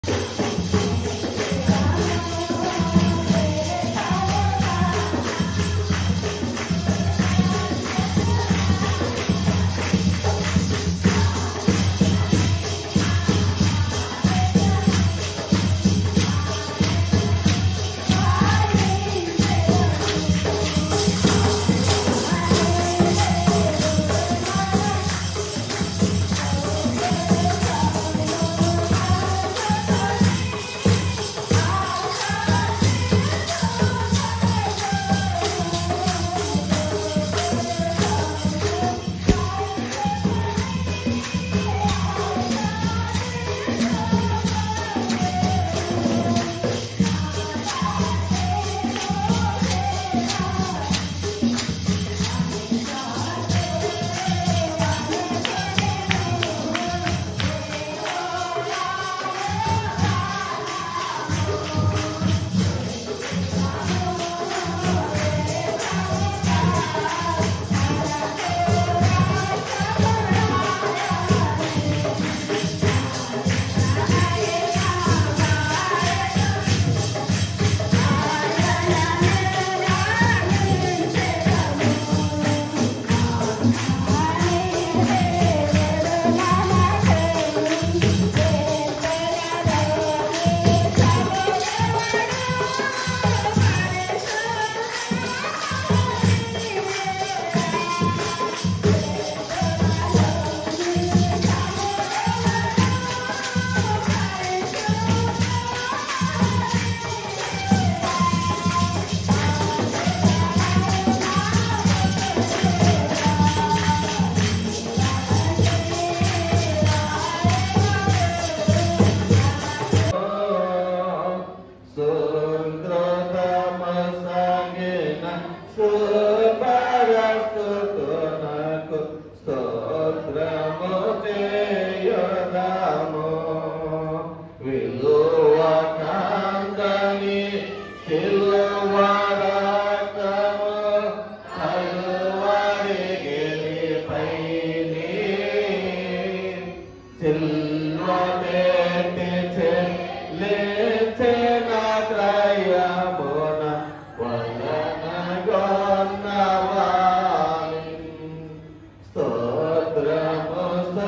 స్తోత్రము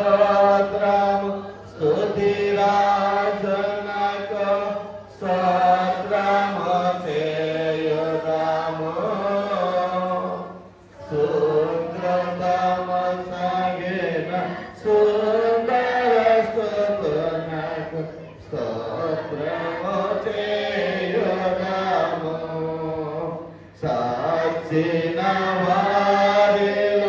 స్తోత్రము స్తుతిరాజనకు స్తోత్రము చేయుదాము సుందరతము సాగిన సుందర స్తుతునకు స్తోత్రము చేయుదాము సాక్షిన వారిలో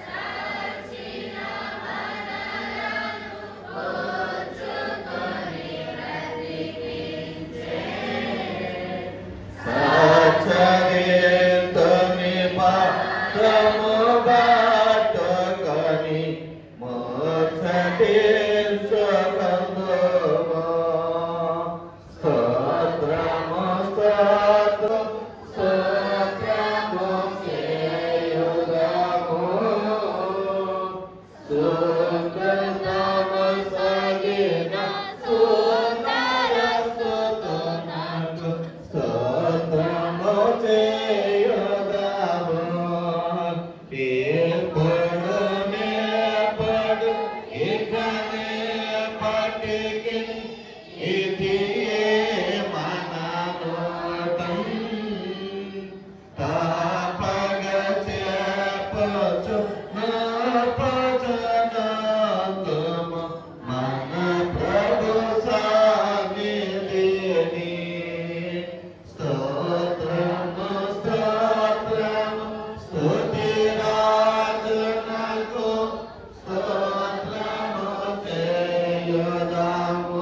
సచరితని పాత్రము బాటకని మోక్షటి సుగంధము స్తోత్రము స్తోత్రం స్తోత్రము చేయుదము సుందరము సగిన సుందర స్తుతునకు స్తోత్రము చేయుదము ఎప్పుడు నేపడు ఇకనే పటికి ఇది మనోటం తాపగ చేపచు నాపచనందమ మన ప్రభు సానిధిని స్తోత్రము స్తోత్రము స్తుతిరాజనకు స్తోత్రము చేయుదాము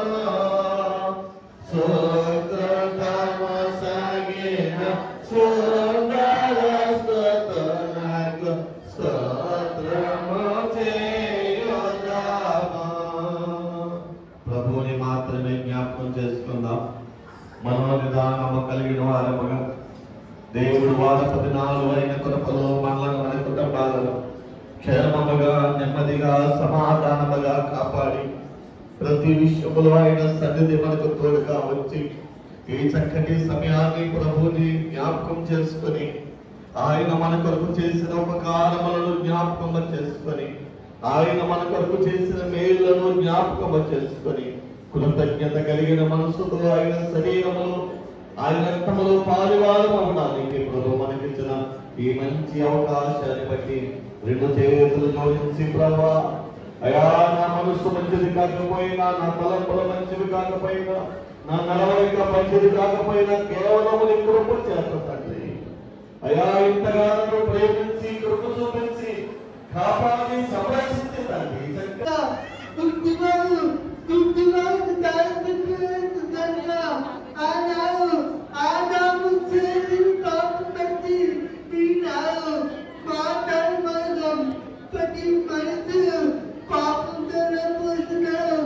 సుకృతము సగిన సుందర స్తుతునకు స్తోత్రము చేయుదాము ప్రభువుని మాత్రమే జ్ఞాపకం చేసుకుందాం మనోవిధానము కలిగిన వారముగా దేవుడు వార పదినాలుగు అయిన కృపలో మనలను మన కుటుంబాలను క్షేమముగా నెమ్మదిగా సమాధానముగా కాపాడి ప్రతి విషయంలో ఆయన సన్నిధి మనకు తోడుగా వచ్చి ఈ చక్కటి సమయాన్ని ప్రభుని జ్ఞాపకం చేసుకొని ఆయన మన కొరకు చేసిన ఉపకారములను జ్ఞాపకం చేసుకొని ఆయన మన కొరకు చేసిన మేళ్లను జ్ఞాపకం చేసుకొని కృతజ్ఞత కలిగిన మనసుతో ఆయన శరీరములో ఆయన రక్తములో పాలువారం అవడానికి ప్రభు మనకిచ్చిన ఈ మంచి అవకాశాన్ని బట్టి రెండు చేతులు జోడించి ప్రభా అయా నా మనసు మంచిది కాకపోయినా నా తలంపులు మంచివి కాకపోయినా నా నడవడిక మంచిది కాకపోయినా కేవలం నీ కృప చేత తండ్రి అయా ఇంతగా నన్ను ప్రేమించి కృప చూపించి కాపాడి సంరక్షించి తండ్రి చక్కగా గుర్తివారు గుర్తివారు దారిద్ర్యంగా ఆనాడు ఆదాము చేసిన పాపం బట్టి ఈనాడు మాట్లాడు మార్గం ప్రతి మనుషులు పాపంతోనే పోతున్నారు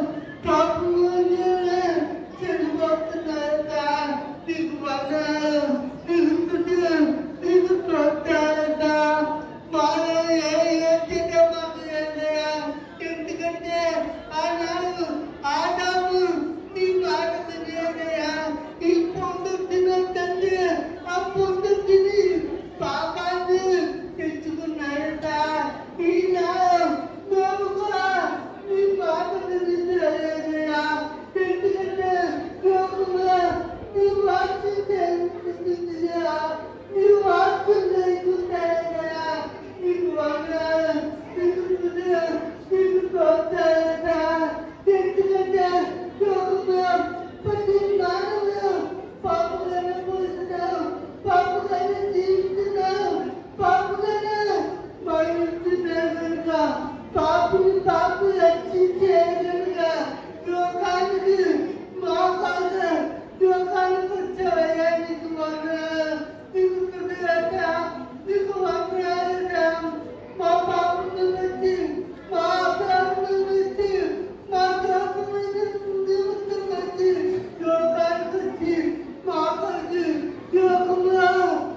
పాపంలోనే చెడిపోతున్నారట నీకు వందనాలు నీకు స్తుతులు నీకు స్తోత్రాలట మాలో ఏ ఏ చెడ్డ మాకు లేదయ్యా. ఎందుకంటే ఆనాడు ఆదాము నీ మాట తెలియదయా ఈ పొందు తినొద్దంటే ఆ పొందు తిని పాపాన్ని తెచ్చుకున్నాడట ఈనాడు మేము కూడా నీ మాట తెలియదయా ఎందుకంటే మేము కూడా నీ వాక్యం తెలుసుకుంటుందియా నీ వాక్యం తెలుసుకుంటాడయ్యా నీకు వందనాలు నీకు స్తుతులు నీకు స్తోత్రాలయ్యా ఎందుకంటే లోకంలో ప్రతి మానవుడు పాపగానే పోతున్నావు పాపగానే జీవిస్తున్నావు పాపగానే మరణిస్తున్నావు కనుక పాపుని పాపు రక్షించే కనుక లోకానికి మా కోసం లోకానికి వచ్చావయ్యా నీకు వందనాలు నీకు స్తుతులయ్యా నీకు వందనాలయ్యా మా పాపను బట్టి మా అపరాధములను బట్టి మా దోషమైన నిమిత్తం బట్టి లోకానికి వచ్చి మా కొరకు లోకంలో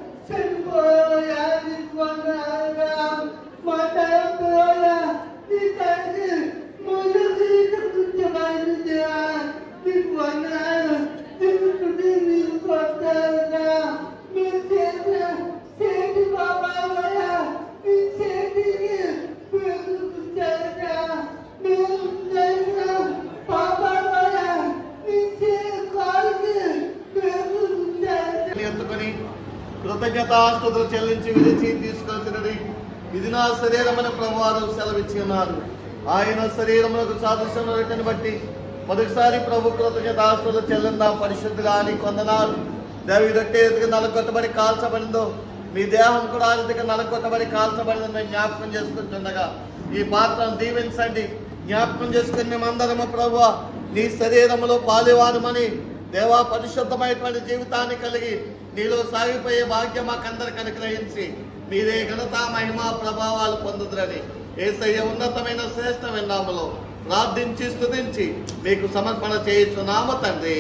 చనిపోయా నీకు వందనాలయ్యా మా తరంలో నీ తండ్రి ముందు కృత్యమైనదియా నీకు వందనాలు నీకు స్తుతి నీకు స్తోత్రాలయ్యా మీరు చేసిన చేతి బాబాయ్యా మీ చేతికి మీరు కూర్చారయ్యా మేము చేసిన బాబాయ్యా మీ చేతి కాలుకి మీరు కూర్చారయ్యా ఎత్తుకొని కృతజ్ఞతాస్తుతులు చెల్లించి విడిచి తీసుకొచ్చినది ఇది నా శరీరమైన ప్రభువారు సెలవిచ్చి ఉన్నారు ఆయన శరీరములకు సాదృశ్యములను బట్టి మొదటిసారి ప్రభు కృతజ్ఞతాస్తుతులు చెల్లిందా పరిశుద్ధుగా అని కొందనాలు దేవి రొట్టె ఎదుగు నలగొట్టబడి కాల్చబడిందో మీ దేహం కూడా ఆ రీతిగా నలగొట్టబడి కాల్చబడిందని మేము జ్ఞాపకం చేసుకుంటుండగా ఈ పాత్రను దీవించండి జ్ఞాపకం చేసుకుని మేమందరము ప్రభు నీ శరీరములో పాలివారమని దేవా పరిశుద్ధమైనటువంటి జీవితాన్ని కలిగి నీలో సాగిపోయే భాగ్యం మాకందరికి అనుగ్రహించి మీరే ఘనత మహిమ ప్రభావాలు పొందుదురని ఏసయ్య ఉన్నతమైన శ్రేష్టమైన నామలో ప్రార్థించి స్తుతించి మీకు సమర్పణ చేయించున్నామ తండ్రి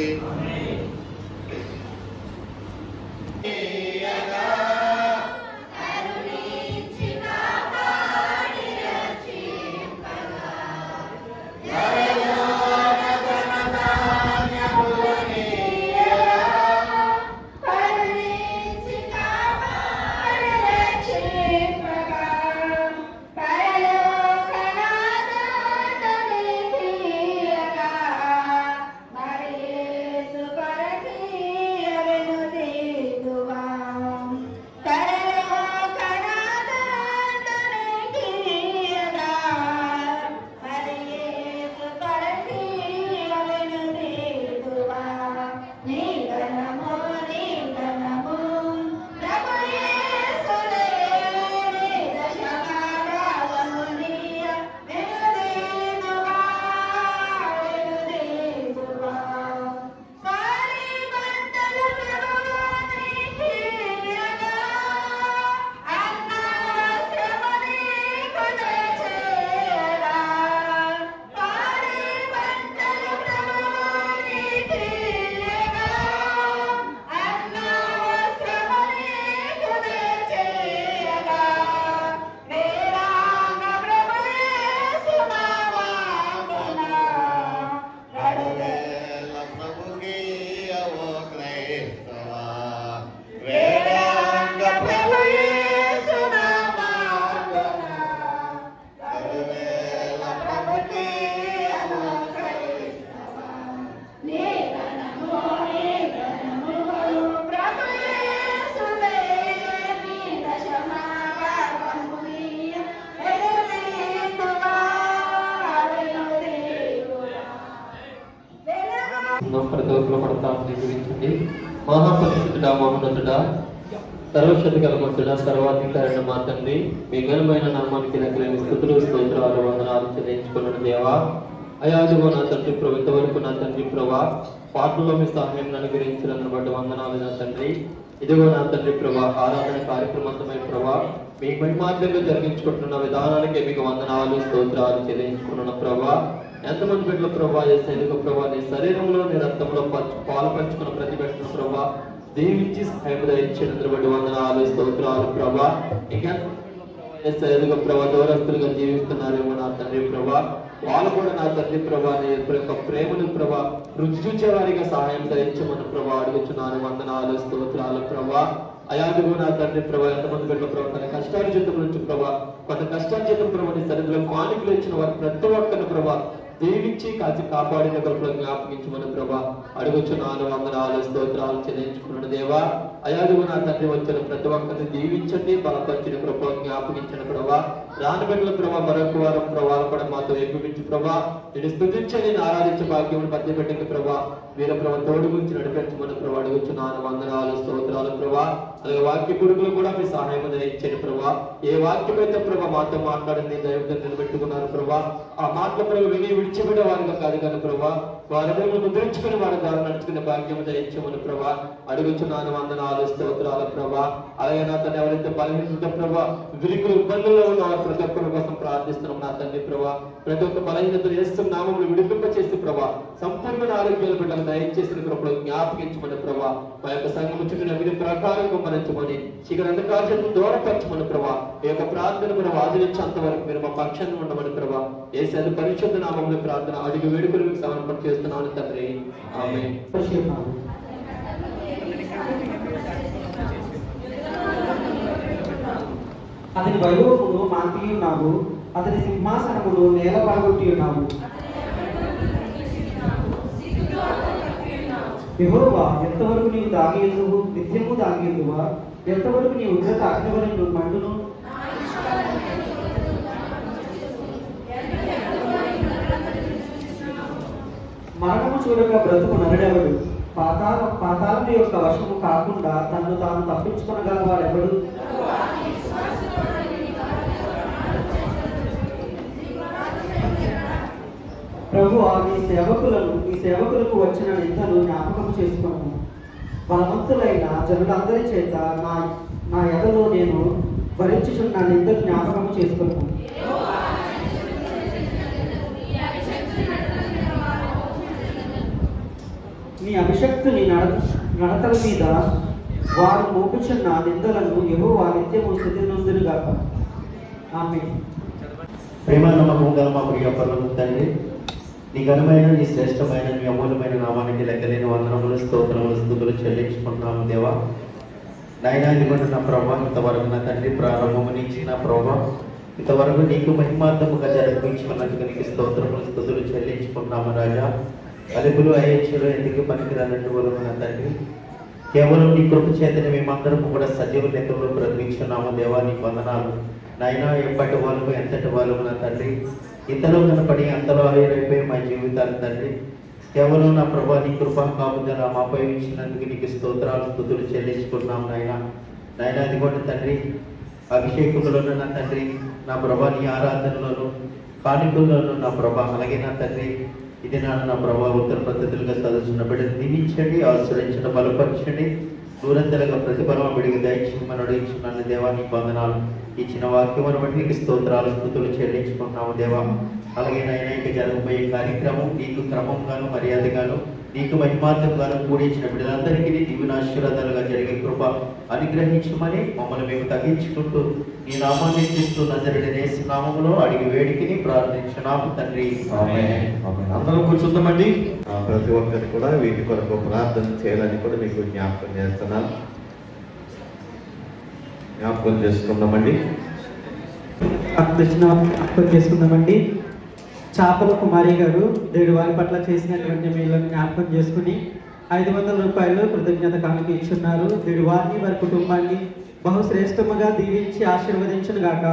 పరలోకనాథుని తీయగా మరి యేసు ప్రతి ఒక్కరు కూడా ప్రార్థన గురించండి మహాపరిశుద్ధుడా మహోన్నతుడా సర్వశక్తి కలమంతుడా సర్వాధికారైన మా తండ్రి మీ ఘనమైన నామానికి లెక్కలేని స్థుతులు స్తోత్రాలు వందనాలు చెల్లించుకున్న దేవా అయాదిగో నా తండ్రి ప్రభు ఇంతవరకు నా తండ్రి ప్రభా పాటల్లో మీ సహాయం అనుగ్రహించాలని బట్టి వందనాలు నా తండ్రి ఇదిగో నా తండ్రి ప్రభా ఆరాధన కార్యక్రమంతమై ప్రభా మీ మహిమార్థంగా జరిగించుకుంటున్న విధానానికి మీకు వందనాలు స్తోత్రాలు చెల్లించుకుంటున్న ప్రభా ఎంతమంది బిడ్డల ప్రభా చేస్తే ఎందుకు ప్రభా నీ శరీరంలో నీ రక్తంలో పంచు పాలు పంచుకున్న ప్రతి బిడ్డల ప్రభా దీవించి సహాయం ధరించినందుకు బట్టి వందనాలు స్తోత్రాలు ప్రభా ఇంకా ఎదుగు ప్రభా దూరస్తులుగా జీవిస్తున్నారేమో నా తండ్రి ప్రభా వాళ్ళు కూడా నా తండ్రి ప్రభా నీ యొక్క ప్రేమను ప్రభా రుచి చూచే వారిగా సహాయం ధరించమని ప్రభా అడుగుచున్నాను వందనాలు స్తోత్రాలు ప్రభా అయాదుగు నా తండ్రి ప్రభా ఎంతమంది బిడ్డల ప్రభా తన కష్టాల జీతం నుంచి ప్రభా కొంత కష్టాల జీతం ప్రభా నీ సరిధిలో కానుకలు ఇచ్చిన వారి ప్రతి ఒక్కరిని ప్రభా దీవించి కాచి కాపాడిన కృపలో జ్ఞాపకించమని ప్రభా అడుగుచున్నాను వందనాలు స్తోత్రాలు చెల్లించుకున్నాడు దేవా అయాదుగు నా తండ్రి వచ్చిన ప్రతి ఒక్కరిని దీవించండి బలపరిచిన కృపలో జ్ఞాపకించిన ప్రభా రాని బిడ్డల ప్రభా మరొక వారం ప్రభావం కూడా మాతో ఎక్కువించి ప్రభా నేను స్థుతించని నేను ఆరాధించే భాగ్యం మధ్య పెట్టిన ప్రభా వీర ప్రభా తోడు గురించి నడిపించమని ప్రభా అడుగుచున్నాను వందనాలు స్తోత్రాలు ప్రభా అలాగే వాక్య కొడుకులు కూడా మీ సహాయం ఇచ్చని ప్రభా ఏ వాక్యం అయితే ప్రభా మాతో మాట్లాడింది దైవంగా నిలబెట్టుకున్నారు ప్రభా ఆ మాటల ప్రభు విని విడిచిపెట్టే వారిగా కాదు కానీ ప్రభా వారి దేవుడు ముద్రించుకుని వారి ద్వారా నడుచుకునే భాగ్యం ధరించమని ప్రభా అడుగుచున్నాను వందనాలు స్తోత్రాల ప్రభా అలాగే నా తను ఎవరైతే బలహీనత ప్రభా విరికులు ఇబ్బందుల్లో ఉన్న వారు ప్రతి ఒక్కరి కోసం ప్రార్థిస్తున్నాం నా తండ్రి ప్రభా ప్రతి ఒక్క బలహీనత చేస్తున్న నామములు విడిపింప చేసి ప్రభా సంపూర్ణ ఆరోగ్యాలు బిడ్డలు దయచేసిన కృపలో జ్ఞాపకించమని ప్రభా మా యొక్క సంఘం చుట్టిన విధి ప్రకారం కుమ్మరించమని శిఖర అంధకాశం దూరపరచమని ప్రభా ఈ యొక్క ప్రార్థన మీరు ఆదరించేంత వరకు మీరు మా పక్షాన్ని ఉండమని ప్రభా ఏ అది పరిశుద్ధ నామంలో ప్రార్థన అడిగి వేడుకలు మీకు సమర్పణ చేస్తున్నాను తండ్రి ఆమె అతని వైభవమును మాంతి ఉన్నావు అతని సింహాసనమును నేల పడగొట్టి ఉన్నావు యెహోవా ఎంతవరకు నీవు దాగేందువు నిత్యము దాగేందువా ఎంతవరకు నీ ఉగ్రత అగ్నివలను మండును మరణము చూడక బ్రతుకు నరుడెవడు పాతాళ పాతాళం యొక్క వశము కాకుండా తనను తాను తప్పించుకొనగలవాడెవడు ప్రభు నీ సేవకులను నీ సేవకులకు వచ్చిన నిందలు జ్ఞాపకం చేసుకున్నాను బలవంతులైన జనులందరి చేత నా నా ఎదలో నేను భరించుచున్న నిందలు జ్ఞాపకం చేసుకున్నాను నీ అభిషక్తుని నడ నడతల మీద వారు మోపుచున్న నిందలను ఏవో నిత్యము స్థితి నుందురుగాక ఆమె ప్రేమ నమ్మకం గల మా ప్రియ పరులకు తండ్రి నీ ఘనమైన నీ శ్రేష్టమైన నీ అమూల్యమైన నామానికి లెక్కలేని వందనములు స్తోత్రములు స్థుతులు చెల్లించుకుంటున్నాము దేవా నాయన ఇదిగోండి నా ప్రభా ఇంతవరకు నా తండ్రి ప్రారంభము నుంచి నా ప్రభా ఇంతవరకు నీకు మహిమార్థముగా జరిపించుకున్నందుకు నీకు స్తోత్రములు స్థుతులు చెల్లించుకుంటున్నాము రాజా అలుగులు అయ్యేచ్చులు ఎందుకు పనికిరానట్టు వరకు నా తండ్రి కేవలం నీ కృప చేతని మేమందరం కూడా సజీవ లెక్కలో బ్రతికించున్నాము దేవా నీకు వందనాలు నాయన ఎప్పటి వాళ్ళము ఎంతటి వాళ్ళము నా తండ్రి ఇంతలో కనపడి అంతలో అయిపోయి మా జీవితాలు తండ్రి కేవలం నా ప్రభా నీ కృపా కాపుదల మాపై ఇచ్చినందుకు నీకు స్తోత్రాలు స్థుతులు చెల్లించుకున్నాం నాయన నాయన అది కూడా తండ్రి అభిషేకములను నా తండ్రి నా ప్రభా నీ ఆరాధనలోను కానుకల్లోను నా ప్రభా అలాగే నా తండ్రి ఇది నా నా ప్రభా ఉత్తర పద్ధతులుగా చదువుతున్న బిడ్డను దీవించండి ఆశ్రయించండి బలపరచండి దూరంతలుగా ప్రతిఫలం విడిగి దయచేయమని అడిగించున్నాను దేవా నీ వందనాలు ఇచ్చిన వాక్యమును బట్టి నీకు స్తోత్రాలు స్థుతులు చెల్లించుకుంటున్నాము దేవా అలాగే నాయన ఇక జరగబోయే కార్యక్రమం నీకు క్రమంగాను మర్యాదగాను నీకు మహిమార్థంగాను కూడించిన బిడ్డలందరికీ దీవునాశీర్వాదాలుగా జరిగే కృప అనుగ్రహించమని మమ్మల్ని మేము తగ్గించుకుంటూ నీ నామాన్ని ఇస్తూ నజరుడి నామములో అడిగి వేడికిని ప్రార్థించున్నాము తండ్రి ఆమేన్. ఆమేన్. అందరం కూర్చుందామండి ఆ, ప్రతి ఒక్కరు కూడా వీటి కొరకు ప్రార్థన చేయాలని కూడా మీకు జ్ఞాపకం చేస్తున్నాను జ్ఞాపకం చేసుకుందామండి దర్శన అర్థం చేసుకుందామండి చాపల కుమారి గారు దేవుడి వారి పట్ల చేసినటువంటి మేలను జ్ఞాపకం చేసుకుని ఐదు వందల రూపాయలు కృతజ్ఞత కానుక ఇచ్చున్నారు దేవుడి వారిని వారి కుటుంబాన్ని బహుశ్రేష్టముగా దీవించి ఆశీర్వదించును గాక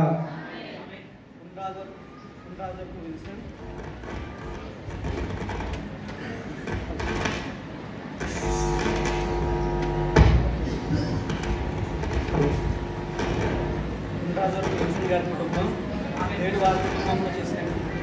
విల్సన్ గారి కుటుంబం నేడు వారి కుటుంబంలో చేసిన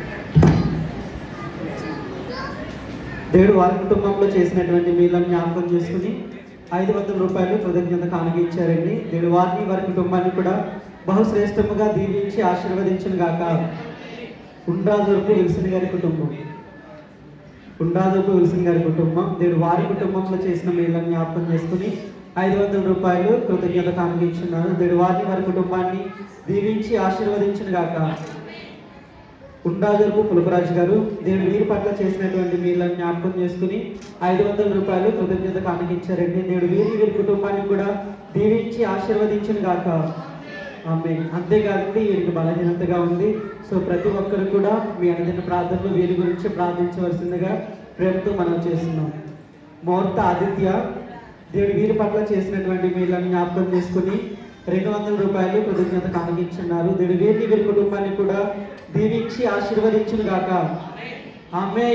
దేవుడు వారి కుటుంబంలో చేసినటువంటి మీలను జ్ఞాపకం చేసుకుని ఐదు వందల రూపాయలు కృతజ్ఞత కానుక ఇచ్చారండి దేవుడు వారిని వారి కుటుంబాన్ని కూడా బహుశ్రేష్టముగా దీవించి ఆశీర్వదించిన గాక ఉండ్రాజుర్పు విల్సన్ గారి కుటుంబం ఉండ్రాజుర్పు విల్సన్ గారి కుటుంబం దేవుడు వారి కుటుంబంలో చేసిన మేలను జ్ఞాపకం చేసుకుని ఐదు వందల రూపాయలు కృతజ్ఞత కానుక ఇచ్చున్నారు దేవుడు వారిని వారి కుటుంబాన్ని దీవించి ఆశీర్వదించిన గాక ఉండాజరుపు పులపరాజు గారు దేవుడు వీరి పట్ల చేసినటువంటి మీలను జ్ఞాపకం చేసుకుని ఐదు వందల రూపాయలు కృతజ్ఞత కానుకించారండి దేవుడు వీరి వీరి కుటుంబాన్ని కూడా దీవించి ఆశీర్వదించిన గాక ఆమె అంతేకాదండి వీరికి బలహీనతగా ఉంది సో ప్రతి ఒక్కరు కూడా మీ అనుదిన ప్రార్థనలు వీరి గురించి ప్రార్థించవలసిందిగా ప్రేమతో మనం చేస్తున్నాం ముహూర్త ఆదిత్య దేవుడు వీరి పట్ల చేసినటువంటి మీలను జ్ఞాపకం చేసుకుని రెండు వందల రూపాయలు కృతజ్ఞత కానుకించున్నారు దేవుడు వీరిని వీరి కుటుంబాన్ని కూడా దీవించి ఆశీర్వదించును గాక ఆమె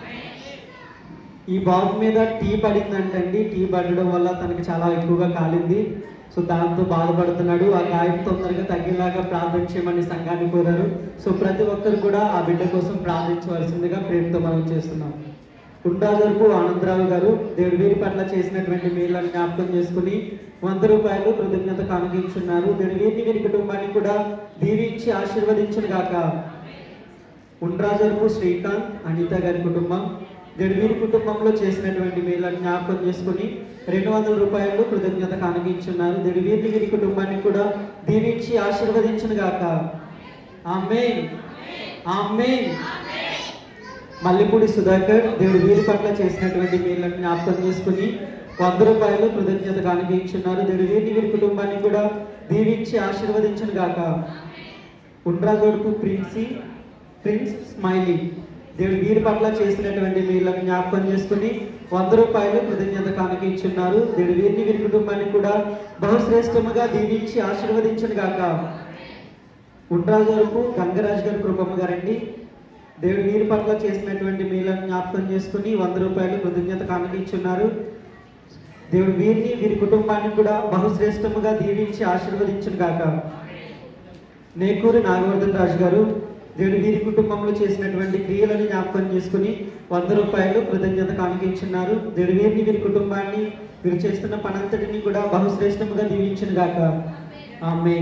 ఈ బాబు మీద టీ పడిందంటండి టీ పడడం వల్ల తనకి చాలా ఎక్కువగా కాలింది సో దాంతో బాధపడుతున్నాడు ఆ గాయం తొందరగా తగ్గేలాగా ప్రార్థన చేయమని సంఘాన్ని కోరారు సో ప్రతి ఒక్కరు కూడా ఆ బిడ్డ కోసం ప్రార్థించవలసిందిగా ప్రేమతో మనం చేస్తున్నాం ఉండాదరుపు ఆనందరావు గారు దేవుడి వీరి పట్ల చేసినటువంటి మీలను జ్ఞాపకం చేసుకుని వంద రూపాయలు కృతజ్ఞత కానుకించున్నారు దేవుడి వీరిని వీరి కుటుంబాన్ని కూడా దీవించి ఆశీర్వదించును గాక ఉండ్రాజరుపు శ్రీకాంత్ అనిత గారి కుటుంబం దేవుడి వీరి కుటుంబంలో చేసినటువంటి మీలను జ్ఞాపకం చేసుకుని రెండు వందల రూపాయలు కృతజ్ఞత కానుకించున్నారు దేవుడి వీరిని వీరి కుటుంబాన్ని కూడా దీవించి ఆశీర్వదించును గాక ఆమె ఆమె మల్లెపూడి సుధాకర్ దేవుడు వీరి పట్ల చేసినటువంటి మీలను జ్ఞాపకం చేసుకుని వంద రూపాయలు కృతజ్ఞత కానుకించున్నారు దేవుడు వీరిని వీరి కుటుంబాన్ని కూడా దీవించి ఆశీర్వదించును గాక ఉండ్రాజోడుపు ప్రిన్సి ప్రిన్స్ స్మైలీ దేవుడు వీరి పట్ల చేసినటువంటి మీలను జ్ఞాపకం చేసుకుని వంద రూపాయలు కృతజ్ఞత కానుకించున్నారు దేవుడు వీరిని వీరి కుటుంబాన్ని కూడా బహుశ్రేష్టముగా దీవించి ఆశీర్వదించును గాక ఉండ్రాజోడుపు గంగరాజు గారి కృపమ్మ గారండి దేవుడు వీరి పట్ల చేసినటువంటి మీలను జ్ఞాపకం చేసుకుని వంద రూపాయలు కృతజ్ఞత కానుకించున్నారు దేవుడు వీరిని వీరి కుటుంబాన్ని కూడా బహుశ్రేష్టముగా దీవించి ఆశీర్వదించును గాక నేకూరి నాగవర్ధన్ రాజు గారు దేవుడు వీరి కుటుంబంలో చేసినటువంటి క్రియలను జ్ఞాపకం చేసుకుని వంద రూపాయలు కృతజ్ఞత కానుకించున్నారు దేవుడు వీరిని వీరి కుటుంబాన్ని వీరు చేస్తున్న పనంతటిని కూడా బహుశ్రేష్టముగా దీవించును గాక ఆమె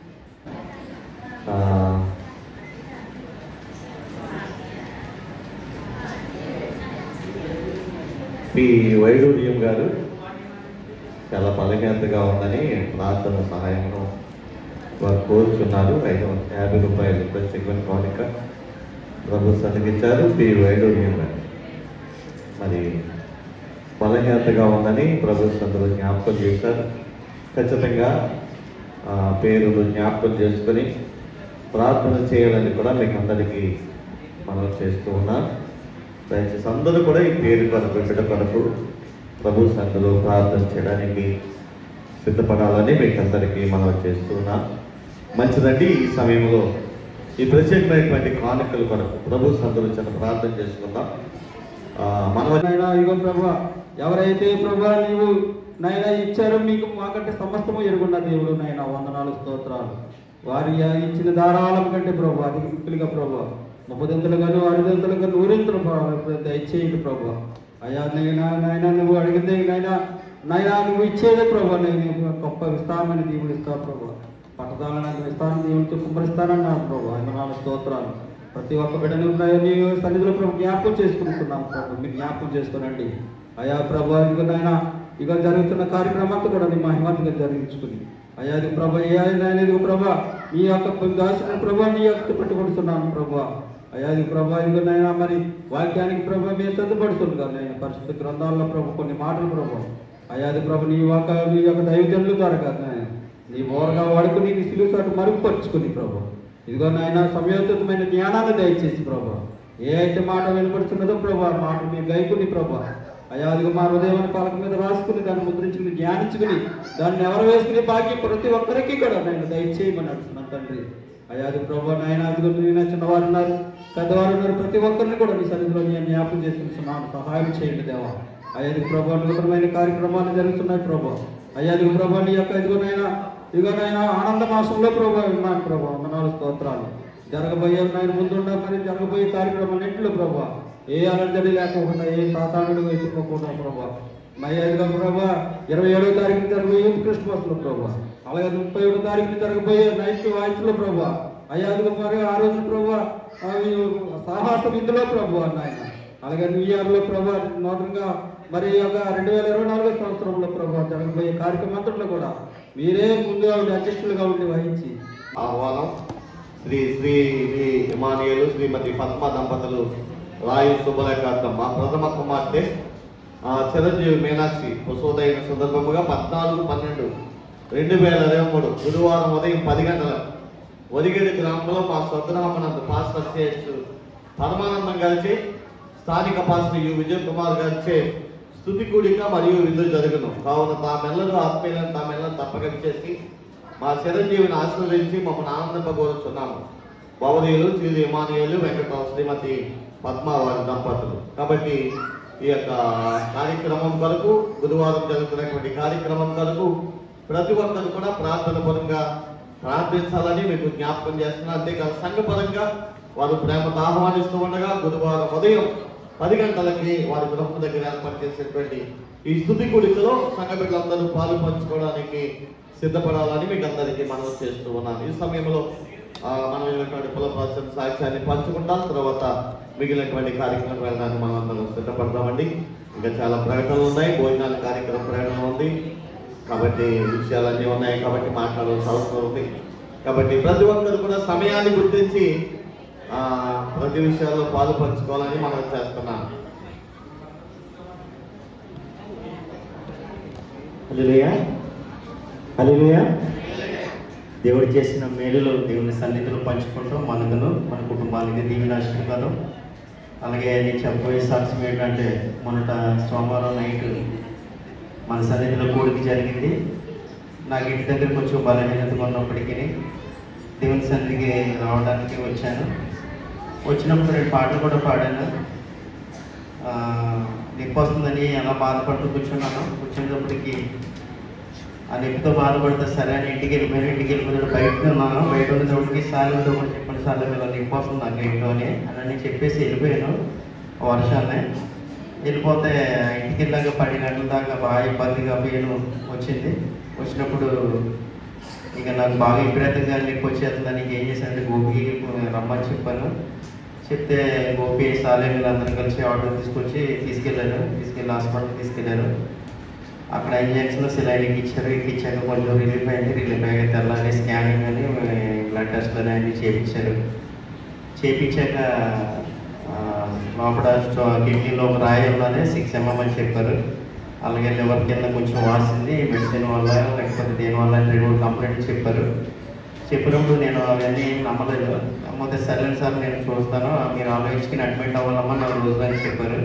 ఆ, పి వైడూర్యం గారు చాలా బలహీనతగా ఉందని ప్రార్థన సహాయమును వారు కోరుచున్నారు ఐదు వందల యాభై రూపాయలు ప్రత్యేకమైన కానుక ప్రభు సన్నిధించారు పి వైడూర్యం గారు మరి బలహీనతగా ఉందని ప్రభు సందులో జ్ఞాపకం చేశారు ఖచ్చితంగా ఆ, పేరును జ్ఞాపకం చేసుకొని ప్రార్థన చేయాలని కూడా మీకు అందరికీ మనం చేస్తూ ఉన్నాం దయచేసి అందరూ కూడా ఈ పేరు కొరకు బిడ్డ కొరకు ప్రభు సంఘలో ప్రార్థన చేయడానికి సిద్ధపడాలని మీకు అందరికీ మనం చేస్తూ ఉన్నాం మంచిదండి ఈ సమయంలో ఈ ప్రత్యేకమైనటువంటి కానుకల కొరకు ప్రభు సంఘలో చిన్న ప్రార్థన చేసుకుందాం ఆ, మనం నాయనా ఇగో ప్రభా ఎవరైతే ప్రభా నీవు నాయన ఇచ్చారో మీకు మాకంటే సమస్తము ఎరుగున్న దేవుడు నాయన వందనాలు స్తోత్రాలు వారి ఆ ఇచ్చిన ధారాళం కంటే ప్రభా అది మిక్కులుగా ప్రభా ముప్పదంతులుగాను అడుదంతులుగా నూరింతలు దయచేయండి ప్రభా అయ్యా నైనా నాయన నువ్వు అడిగిందే నాయన నాయన నువ్వు ఇచ్చేదే ప్రభా నేను గొప్ప విస్తారమైన దేవుడు ఇస్తావు ప్రభా పట్టదాలను నాకు విస్తారం దేవుడితో కుమ్మరిస్తానన్నాను ప్రభా వందనాలు స్తోత్రాలు ప్రతి ఒక్క బిడ్డను నీ సన్నిధిలో ప్రభు జ్ఞాపకం చేసుకుంటున్నాం ప్రభు మీరు జ్ఞాపకం చేసుకోనండి అయా ప్రభు ఇక నాయన ఇక జరుగుతున్న కార్యక్రమాన్ని కూడా నీ మహిమంతగా జరిగించుకుని అయ్యా ఇది ప్రభా ఏ నాయన ఇదిగో ప్రభా నీ యొక్క దాసిన ప్రభా నీ యొక్క పెట్టుకుంటున్నాను ప్రభా అయ్యా ఇది ప్రభా ఇదిగో నాయన మరి వాక్యానికి ప్రభా మేము సిద్ధపడుతుంటాం నేను పరిశుద్ధ గ్రంథాల్లో ప్రభు కొన్ని మాటలు ప్రభు అయ్యా అది ప్రభు నీ యొక్క నీ యొక్క దైవజనుల ద్వారా కాదు నాయన నీ ఓరగా వాడుకుని నీ సిలువు చాటు మరుగుపరుచుకుని ప్రభు ఇదిగో నాయన సమయోచితమైన జ్ఞానాన్ని దయచేసి ప్రభా ఏ అయితే మాట వినపడుతున్నదో ప్రభా ఆ మాట మీరు గైకుని ప్రభా అయ్యా అదిగో మా హృదయాన్ని పలక మీద రాసుకుని దాన్ని ముద్రించుకుని ధ్యానించుకుని దాన్ని ఎవరు వేసుకుని భాగ్యం ప్రతి ఒక్కరికి కూడా నేను దయచేయమని అంటున్నాను తండ్రి అయ్యా అది ప్రభా నాయన అదిగో నేను చిన్నవారు ఉన్నారు పెద్దవారు ఉన్నారు ప్రతి ఒక్కరిని కూడా నీ సన్నిధిలో నేను జ్ఞాపకం చేసుకుంటున్నాను సహాయం చేయండి దేవా అయ్యాది ప్రభా నూతనమైన కార్యక్రమాలు జరుగుతున్నాయి ప్రభా అయ్యాది ప్రభా నీ యొక్క ఇదిగోనైనా ఇదిగోనైనా ఆనంద మాసంలో ప్రభా ఉన్నాను ప్రభా వందనాలు స్తోత్రాలు జరగబోయే నాయన ముందున్న మరి జరగబోయే కార్యక్రమాలన్నింటిలో ప్రభా ఏ అలంజడి లేకుండా ఏ సాతానుడు ఎత్తుకోకుండా ప్రభా అయ్యాదిగా ప్రభా ఇరవై ఏడో తారీఖున జరగబోయే క్రిస్మస్ లో ప్రభా అలాగే ముప్పై ఏడో తారీఖున జరగబోయే నైట్ వాయిస్ లో ప్రభా అయ్యాదిగా మరి ఆ రోజు ప్రభా అవి సాహసం ఇందులో ప్రభు నాయన అలాగే న్యూ ఇయర్ లో ప్రభా నూతనంగా మరి ఈ యొక్క రెండు వేల ఇరవై నాలుగో సంవత్సరంలో ప్రభా జరగబోయే కార్యక్రమంలో కూడా మీరే ముందుగా ఉండి అధ్యక్షులుగా ఉండి వహించి ఆహ్వానం శ్రీ శ్రీ వి ఇమానియలు శ్రీమతి పద్మ దంపతులు రాయు శుభలేఖార్థం మా ప్రథమ కుమార్తె ఆ, చిరంజీవి మీనాక్షి ప్రసూదైన సందర్భముగా పద్నాలుగు పన్నెండు రెండు వేల ఇరవై మూడు గురువారం ఉదయం పది గంటల ఒదిగేడు గ్రామంలో మా స్వగ్రామనందు పాస్టర్ చేస్తూ పరమానందం కలిసి స్థానిక పాస్టర్ యు విజయ్ కుమార్ గారిచే స్థుతి కూడిక మరియు విధులు జరుగును కావున తామెల్లరూ ఆత్మీయులను తామెల్లను తప్పక చేసి మా చిరంజీవిని ఆశీర్వదించి మమ్మల్ని ఆనందింపగోరుచున్నాము భవనీయులు శ్రీ ఇమానియులు వెంకటరావు శ్రీమతి పద్మ వారి దంపతులు కాబట్టి ఈ యొక్క కార్యక్రమం కొరకు బుధవారం జరుగుతున్నటువంటి కార్యక్రమం కొరకు ప్రతి ఒక్కరు కూడా ప్రార్థన పరంగా ప్రార్థించాలని మీకు జ్ఞాపకం చేస్తున్నా అంతేకాదు సంఘపరంగా వారు ప్రేమతో ఆహ్వానిస్తూ ఉండగా బుధవారం ఉదయం పది గంటలకి వారి గృహం దగ్గర ఏర్పాటు చేసేటువంటి ఈ స్థుతి కూడికలో సంఘ బిడ్డలందరూ పాలు పంచుకోవడానికి సిద్ధపడాలని మీకు అందరికీ మనం చేస్తూ ఉన్నాను ఈ సమయంలో ఆ, మనం ఇటువంటి కులపాల్సిన సాక్ష్యాన్ని పంచుకుంటాం తర్వాత మిగిలినటువంటి కార్యక్రమం వెళ్ళడానికి మనం అందరం సిద్ధపడతామండి ఇంకా చాలా ప్రకటనలు ఉన్నాయి భోజనాల కార్యక్రమం ప్రకటన ఉంది కాబట్టి విషయాలన్నీ ఉన్నాయి కాబట్టి మాట్లాడాల్సిన అవసరం ఉంది కాబట్టి ప్రతి ఒక్కరు కూడా సమయాన్ని గుర్తించి ఆ, ప్రతి విషయాల్లో పాలు పంచుకోవాలని మనం చేస్తున్నాం హల్లెలూయా హల్లెలూయా దేవుడు చేసిన మేలులో దేవుని సన్నిధిలో పంచుకుంటూ మనకును మన కుటుంబానికి దీవెన ఆశీర్వాదం అలాగే నేను చెప్పబోయే సాక్ష్యం ఏంటంటే మొన్నట సోమవారం నైట్ మన సన్నిధిలో కూడికి జరిగింది నాకు ఇంటి దగ్గర కొంచెం బలహీనతగా ఉన్నప్పటికీ దేవుని సన్నిధికి రావడానికి వచ్చాను వచ్చినప్పుడు రెండు పాటలు కూడా పాడాను ఆ, నొప్పి వస్తుందని ఎలా బాధపడుతూ కూర్చున్నాను కూర్చునేటప్పటికి ఆ నొప్పితో బాధపడితే సరే అని ఇంటికి వెళ్ళిపోయాను ఇంటికి వెళ్ళిపోయాను బయట ఉన్నాను బయట ఉన్నప్పటికి సార్లు కూడా చెప్పండి సార్లు ఇలా నొప్పి వస్తుంది నాకు ఏంటో అని అని చెప్పేసి వెళ్ళిపోయాను ఆ వర్షాన్ని వెళ్ళిపోతే ఇంటికి వెళ్ళాక పది గంటల దాకా బాగా ఇబ్బందిగా పెయిన్ వచ్చింది వచ్చినప్పుడు ఇక నాకు బాగా విపరీతంగా నొప్పి వచ్చేస్తుందని ఏం చేశానంటే గోపి రమ్మని చెప్పాను చెప్తే గోపి సాలే వీళ్ళందరూ కలిసి ఆటో తీసుకొచ్చి తీసుకెళ్ళారు తీసుకెళ్ళి హాస్పిటల్ తీసుకెళ్ళారు అక్కడ ఇంజక్షన్ సిలైనింగ్ ఇచ్చారు ఇంక ఇచ్చాక కొంచెం రిలీఫ్ అయింది రిలీఫ్ అయ్యాక తెల్లారి స్కానింగ్ అని బ్లడ్ టెస్ట్లు అని అన్ని చేయించారు చేయించాక ఆ, లోపల స్టో- కిడ్నీలో ఒక రాయి ఉన్నది సిక్స్ ఎంఎం అని చెప్పారు అలాగే లివర్ కింద కొంచెం వాసింది మెడిసిన్ వల్ల లేకపోతే దేని వల్ల అని రెండు మూడు కంప్లైంట్ చెప్పారు చెప్పినప్పుడు నేను అవన్నీ నమ్మలేదు నమ్మతే సరైన సార్ నేను చూస్తాను మీరు ఆలోచించుకుని అడ్మిట్ అవ్వాలమ్మా నా రోజులు అని చెప్పారు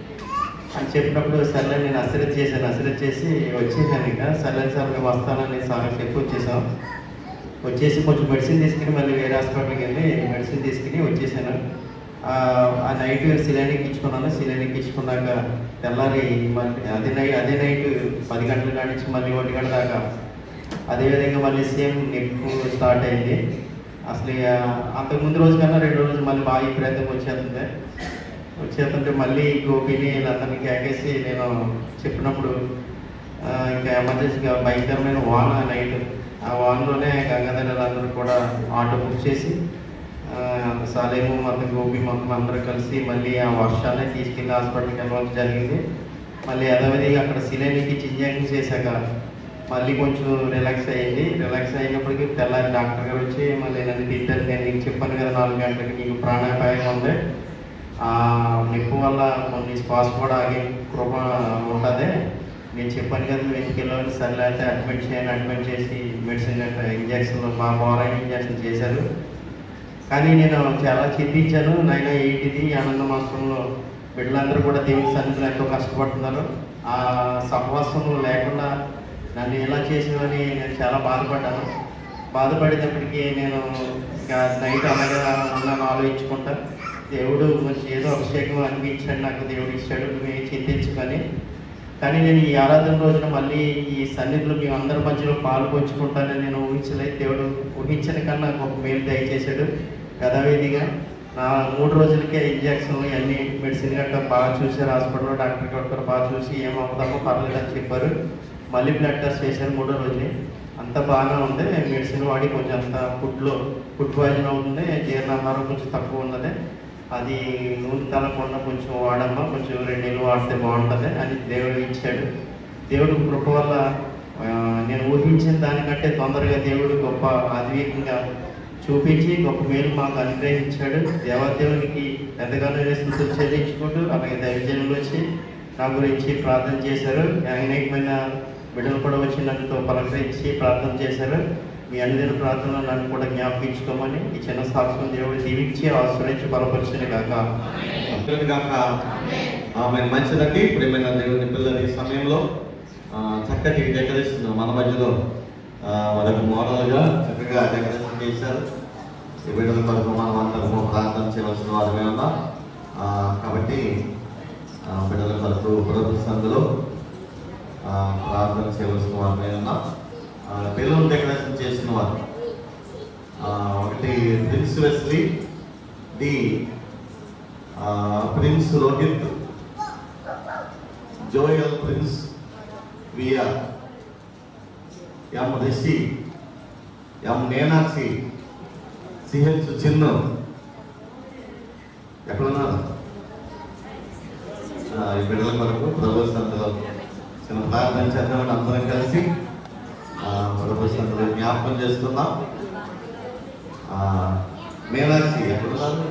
అని చెప్పినప్పుడు సర్లే నేను అసలు చేశాను అసలు చేసి వచ్చేసాను ఇక సర్లే సార్ మేము వస్తానని సార్ చెప్పి వచ్చేసాం వచ్చేసి కొంచెం మెడిసిన్ తీసుకుని మళ్ళీ వేరే హాస్పిటల్కి వెళ్ళి మెడిసిన్ తీసుకుని వచ్చేసాను ఆ ఆ నైట్ సిలిండర్ ఇచ్చుకున్నాను సిలిండర్ ఇచ్చుకున్నాక తెల్లారి మళ్ళీ అదే నైట్ అదే నైట్ పది గంటల కాడి నుంచి మళ్ళీ ఒంటి గంట దాకా అదేవిధంగా మళ్ళీ సేమ్ నొప్పి స్టార్ట్ అయింది అసలు ఇక అంతకు ముందు రోజు కన్నా రెండు రోజులు మళ్ళీ బాగా విపరీతంగా వచ్చేస్తుంది వచ్చేస్తుంటే మళ్ళీ గోపిని వీళ్ళందరినీ కేకేసి నేను చెప్పినప్పుడు ఆ, ఇంకా ఎమర్జెన్సీగా భయంకరమైన వాన నైట్ ఆ వానలోనే గంగాధర అందరూ కూడా ఆటో బుక్ చేసి ఆ, సాలేము మొత్తం గోపి మొత్తం అందరూ కలిసి మళ్ళీ ఆ వర్షాన్ని తీసుకెళ్ళి హాస్పిటల్కి వెళ్ళవలసి జరిగింది మళ్ళీ యథావిధిగా అక్కడ సిలైన్కి ఇచ్చి ఇంజక్షన్ చేశాక మళ్ళీ కొంచెం రిలాక్స్ అయ్యింది రిలాక్స్ అయినప్పటికీ తెల్లారి డాక్టర్ గారు వచ్చి మళ్ళీ నన్ను తిట్టారు నేను నీకు చెప్పాను కదా నాలుగు గంటలకి నీకు ప్రాణాపాయం ఉంది ఆ నొప్పి వల్ల కొన్ని శ్వాస కూడా ఆగే కృప ఉంటుంది నేను చెప్పాను కదా నువ్వు ఎందుకు వెళ్ళాలని సర్లే అయితే అడ్మిట్ చేయాలి అడ్మిట్ చేసి మెడిసిన్ ఇంజక్షన్లు మా బోరాయి ఇంజక్షన్ చేశారు కానీ నేను చాలా చింతించాను నాయన ఏంటిది ఈ ఆనంద మాసంలో బిడ్డలందరూ కూడా దేవుని సన్నిధిలో ఎంతో కష్టపడుతున్నారు ఆ సహవాసం లేకుండా నన్ను ఎలా చేసేవని నేను చాలా బాధపడ్డాను బాధపడేటప్పటికి నేను ఇంకా నైట్ అలాగే ఉన్నాను ఆలోచించుకుంటా దేవుడు మంచి ఏదో అభిషేకం అనిపించాడు నాకు దేవుడు ఇచ్చాడు నువ్వేం చింతించుకొని కానీ నేను ఈ ఆరాధన రోజున మళ్ళీ ఈ సన్నిధిలో మీ అందరి మధ్యలో పాలు పంచుకుంటానని నేను ఊహించలేదు దేవుడు ఊహించని కన్నా నాకు ఒక మేలు దయచేశాడు యథావిధిగా నా మూడు రోజులకే ఇంజక్షన్ అన్ని మెడిసిన్ గట్రా బాగా చూశారు హాస్పిటల్లో డాక్టర్ గట్రా బాగా చూసి ఏం అవ్వదామో పర్లేదు అని చెప్పారు మళ్ళీ బ్లడ్ టెస్ట్ చేశారు మూడో రోజుని అంత బాగానే ఉంది మెడిసిన్ వాడి కొంచెం అంత ఫుడ్లో ఫుడ్ పాయిజన్ అవుతుంది జీర్ణాహారం కొంచెం తక్కువ ఉన్నది అది నూనె తలకుండా కొంచెం వాడమ్మా కొంచెం రెండు నెలలు వాడితే బాగుంటుంది అని దేవుడు ఇచ్చాడు దేవుడు కృప వల్ల ఆ, నేను ఊహించిన దానికంటే తొందరగా దేవుడు గొప్ప అద్వైతంగా చూపించి గొప్ప మేలు మాకు అనుగ్రహించాడు దేవాదేవునికి ఎంతగానో స్థుతులు చెల్లించుకుంటూ అలాగే దైవజనులు వచ్చి నా గురించి ప్రార్థన చేశారు అనేకమైన బిడ్డలు కూడా వచ్చి నన్నుతో పలకరించి ప్రార్థన చేశారు మీ అందరి ప్రార్థనలో నన్ను కూడా జ్ఞాపకించుకోమని ఈ చిన్న సాక్ష్యం దేవుడు దీవించి ఆశ్రయించి బలపరిచిన కాక గాక ఆమె మంచిదండి ప్రేమైన దేవుని పిల్లలు ఈ సమయంలో ఆ, చక్కటి డెకరేషన్ మన మధ్యలో ఆ, వాళ్ళకు మోడల్గా చక్కగా డెకరేషన్ చేశారు ఈ బిడ్డల కొరకు మనం అందరము ప్రార్థన చేయవలసిన వారమే ఉన్నాం ఆ, కాబట్టి ఆ, బిడ్డల కొరకు ప్రభు సందులో ఆ, ప్రార్థన చేయవలసిన వారమే ఉన్నాం ఆ, బెలూన్ డెకరేషన్ చేసిన వారు ఆ, ఒకటి ప్రిన్స్ వెస్లీ డి ఆ, Prince Rohit Joel Prince VR M Rishi M Meenakshi CH Chinnu ఎక్కడున్నారు ఆ, ఈ బిడ్డల కొరకు ప్రభు సంతలో చిన్న ప్రార్థన చేద్దామని అందరం కలిసి ఆ, ప్రభు సంతలో జ్ఞాపకం చేసుకుందాం ఆ, మీనాక్షి ఎక్కడున్నారు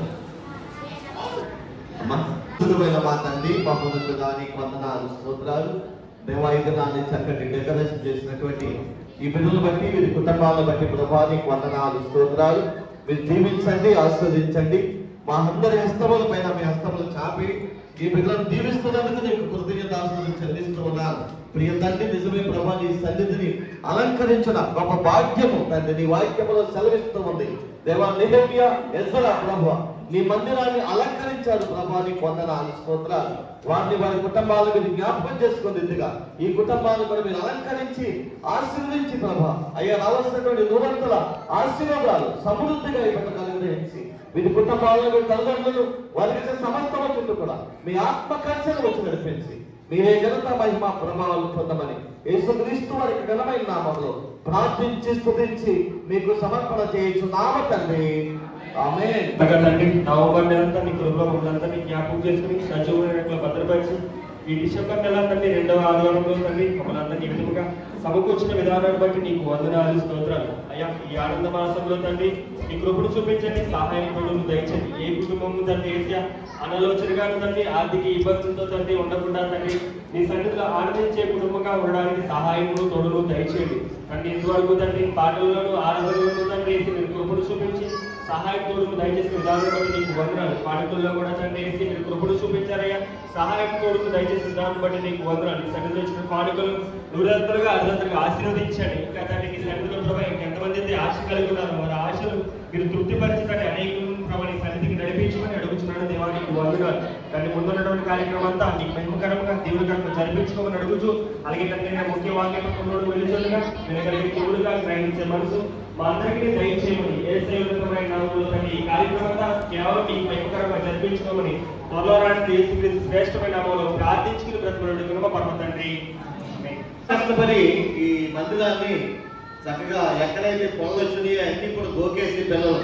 అమ్మా అద్భుతమైన మా తండ్రి మా ముందుకు దానికి వందనాలు స్తోత్రాలు దేవాయుధనాన్ని చక్కటి డెకరేషన్ చేసినటువంటి ఈ బిడ్డలు బట్టి వీరి కుటుంబాలను బట్టి ప్రభానికి వందనాలు స్తోత్రాలు మీరు దీవించండి ఆస్వాదించండి మా అందరి హస్తముల పైన మీ హస్తములు చాపి ఈ బిడ్డలను దీవిస్తున్నందుకు నీకు కృతజ్ఞతాస్తులు చెల్లిస్తూ ఉన్నాను ప్రియ తండ్రి నిజమే ప్రభా నీ సన్నిధిని అలంకరించిన గొప్ప భాగ్యము తండ్రి నీ వాక్యములో సెలవిస్తూ ఉంది దేవా నిహమ్య ఎసరా ప్రభు నీ మందిరాన్ని అలంకరించారు ప్రభా నీ వందనాలు స్తోత్రాలు వారిని వారి కుటుంబాల మీద జ్ఞాపకం చేసుకుని ఇందుగా ఈ కుటుంబాలను కూడా మీరు అలంకరించి ఆశీర్వదించి ప్రభా అయ్యా రావాల్సినటువంటి నూరంతుల ఆశీర్వాదాలు సమృద్ధిగా ఇక్కడ కలిగించి వీరి కుటుంబాలను వీరి తల్లిదండ్రులు వారికి ఇచ్చే సమస్తమ చుట్టూ కూడా మీ ఆత్మ ఖర్చును వచ్చి నడిపించి మీరే ఘనత మహిమ ప్రభావాలు పొందమని యేసుక్రీస్తు వారికి ఘనమైన నామంలో ప్రార్థించి స్తుతించి మీకు సమర్పణ చేయొచ్చు నామ తండ్రి ఆమె తగ్గ తండ్రి నవంబర్ నెలంతా నీ కృపలో మమ్మల్ని నీ జ్ఞాపకం చేసుకుని సజీవమైన భద్రపరిచి ఈ డిసెంబర్ నెల తండ్రి రెండవ ఆదివారంలో తండ్రి మమ్మల్ని అందరినీ ఈ విధముగా సమకూర్చిన విధానాన్ని బట్టి నీకు వందనాలు స్తోత్రాలు అయ్యా ఈ ఆనంద మాసంలో తండ్రి నీ కృపను చూపించండి సహాయం పడును దయచండి ఏ కుటుంబం తండ్రి ఏసియా అనాలోచనగా తండ్రి ఆర్థిక ఇబ్బందులతో తండ్రి ఉండకుండా తండ్రి నీ సన్నిధిలో ఆనందించే కుటుంబంగా ఉండడానికి సహాయమును తోడును దయచేయండి తండ్రి ఇంతవరకు తండ్రి పాటల్లోనూ ఆరాధనలోనూ తండ్రి ఏసి మీరు కృపను చూపించి సహాయం తోడును దయచేసి విధానం బట్టి నీకు వందనాలు పాటకుల్లో కూడా తండ్రి వేసి మీరు కృపను చూపించారయ్యా సహాయం తోడును దయచేసి విధానం బట్టి నీకు వందనాలు నీ సన్నిధిలో ఇచ్చిన పాటకులు నూరంతలుగా అర్ధంతలుగా ఆశీర్వదించండి ఇంకా తండ్రి నీ సన్నిధిలో ప్రభావ ఇంకెంతమంది అయితే ఆశ కలిగి ఉన్నారు వారి ఆశలు మీరు తృప్తిపరచడానికి అనేకులను ప్రభావ నీ సన్నిధికి నడిపించమని అడుగుతున్నాను దేవానికి వందనాలు దాన్ని ముందున్నటువంటి కార్యక్రమం అంతా నీకు మహిమకరంగా దేవుడి కనుక జరిపించుకోమని అడుగుతూ అలాగే తండ్రి నా ముఖ్య వాక్యం పక్కనోడు వెళ్ళుతుండగా వినగలిగే తోడుగా గ్రహించే మనసు మా అందరికీ దయచేయమని ఏ సేవకమైన నామంలో తండ్రి ఈ కార్యక్రమం అంతా కేవలం నీకు మహిమకరంగా జరిపించుకోమని త్వరలో రాని యేసుక్రీస్తు శ్రేష్టమైన నామంలో ప్రార్థించుకుని బ్రతుకుడు కృప పరమ తండ్రి ఆమేన్. కష్టపడి ఈ మందిరాన్ని చక్కగా ఎక్కడైతే పొగలు వచ్చినాయో అన్ని కూడా దోకేసి పిల్లలు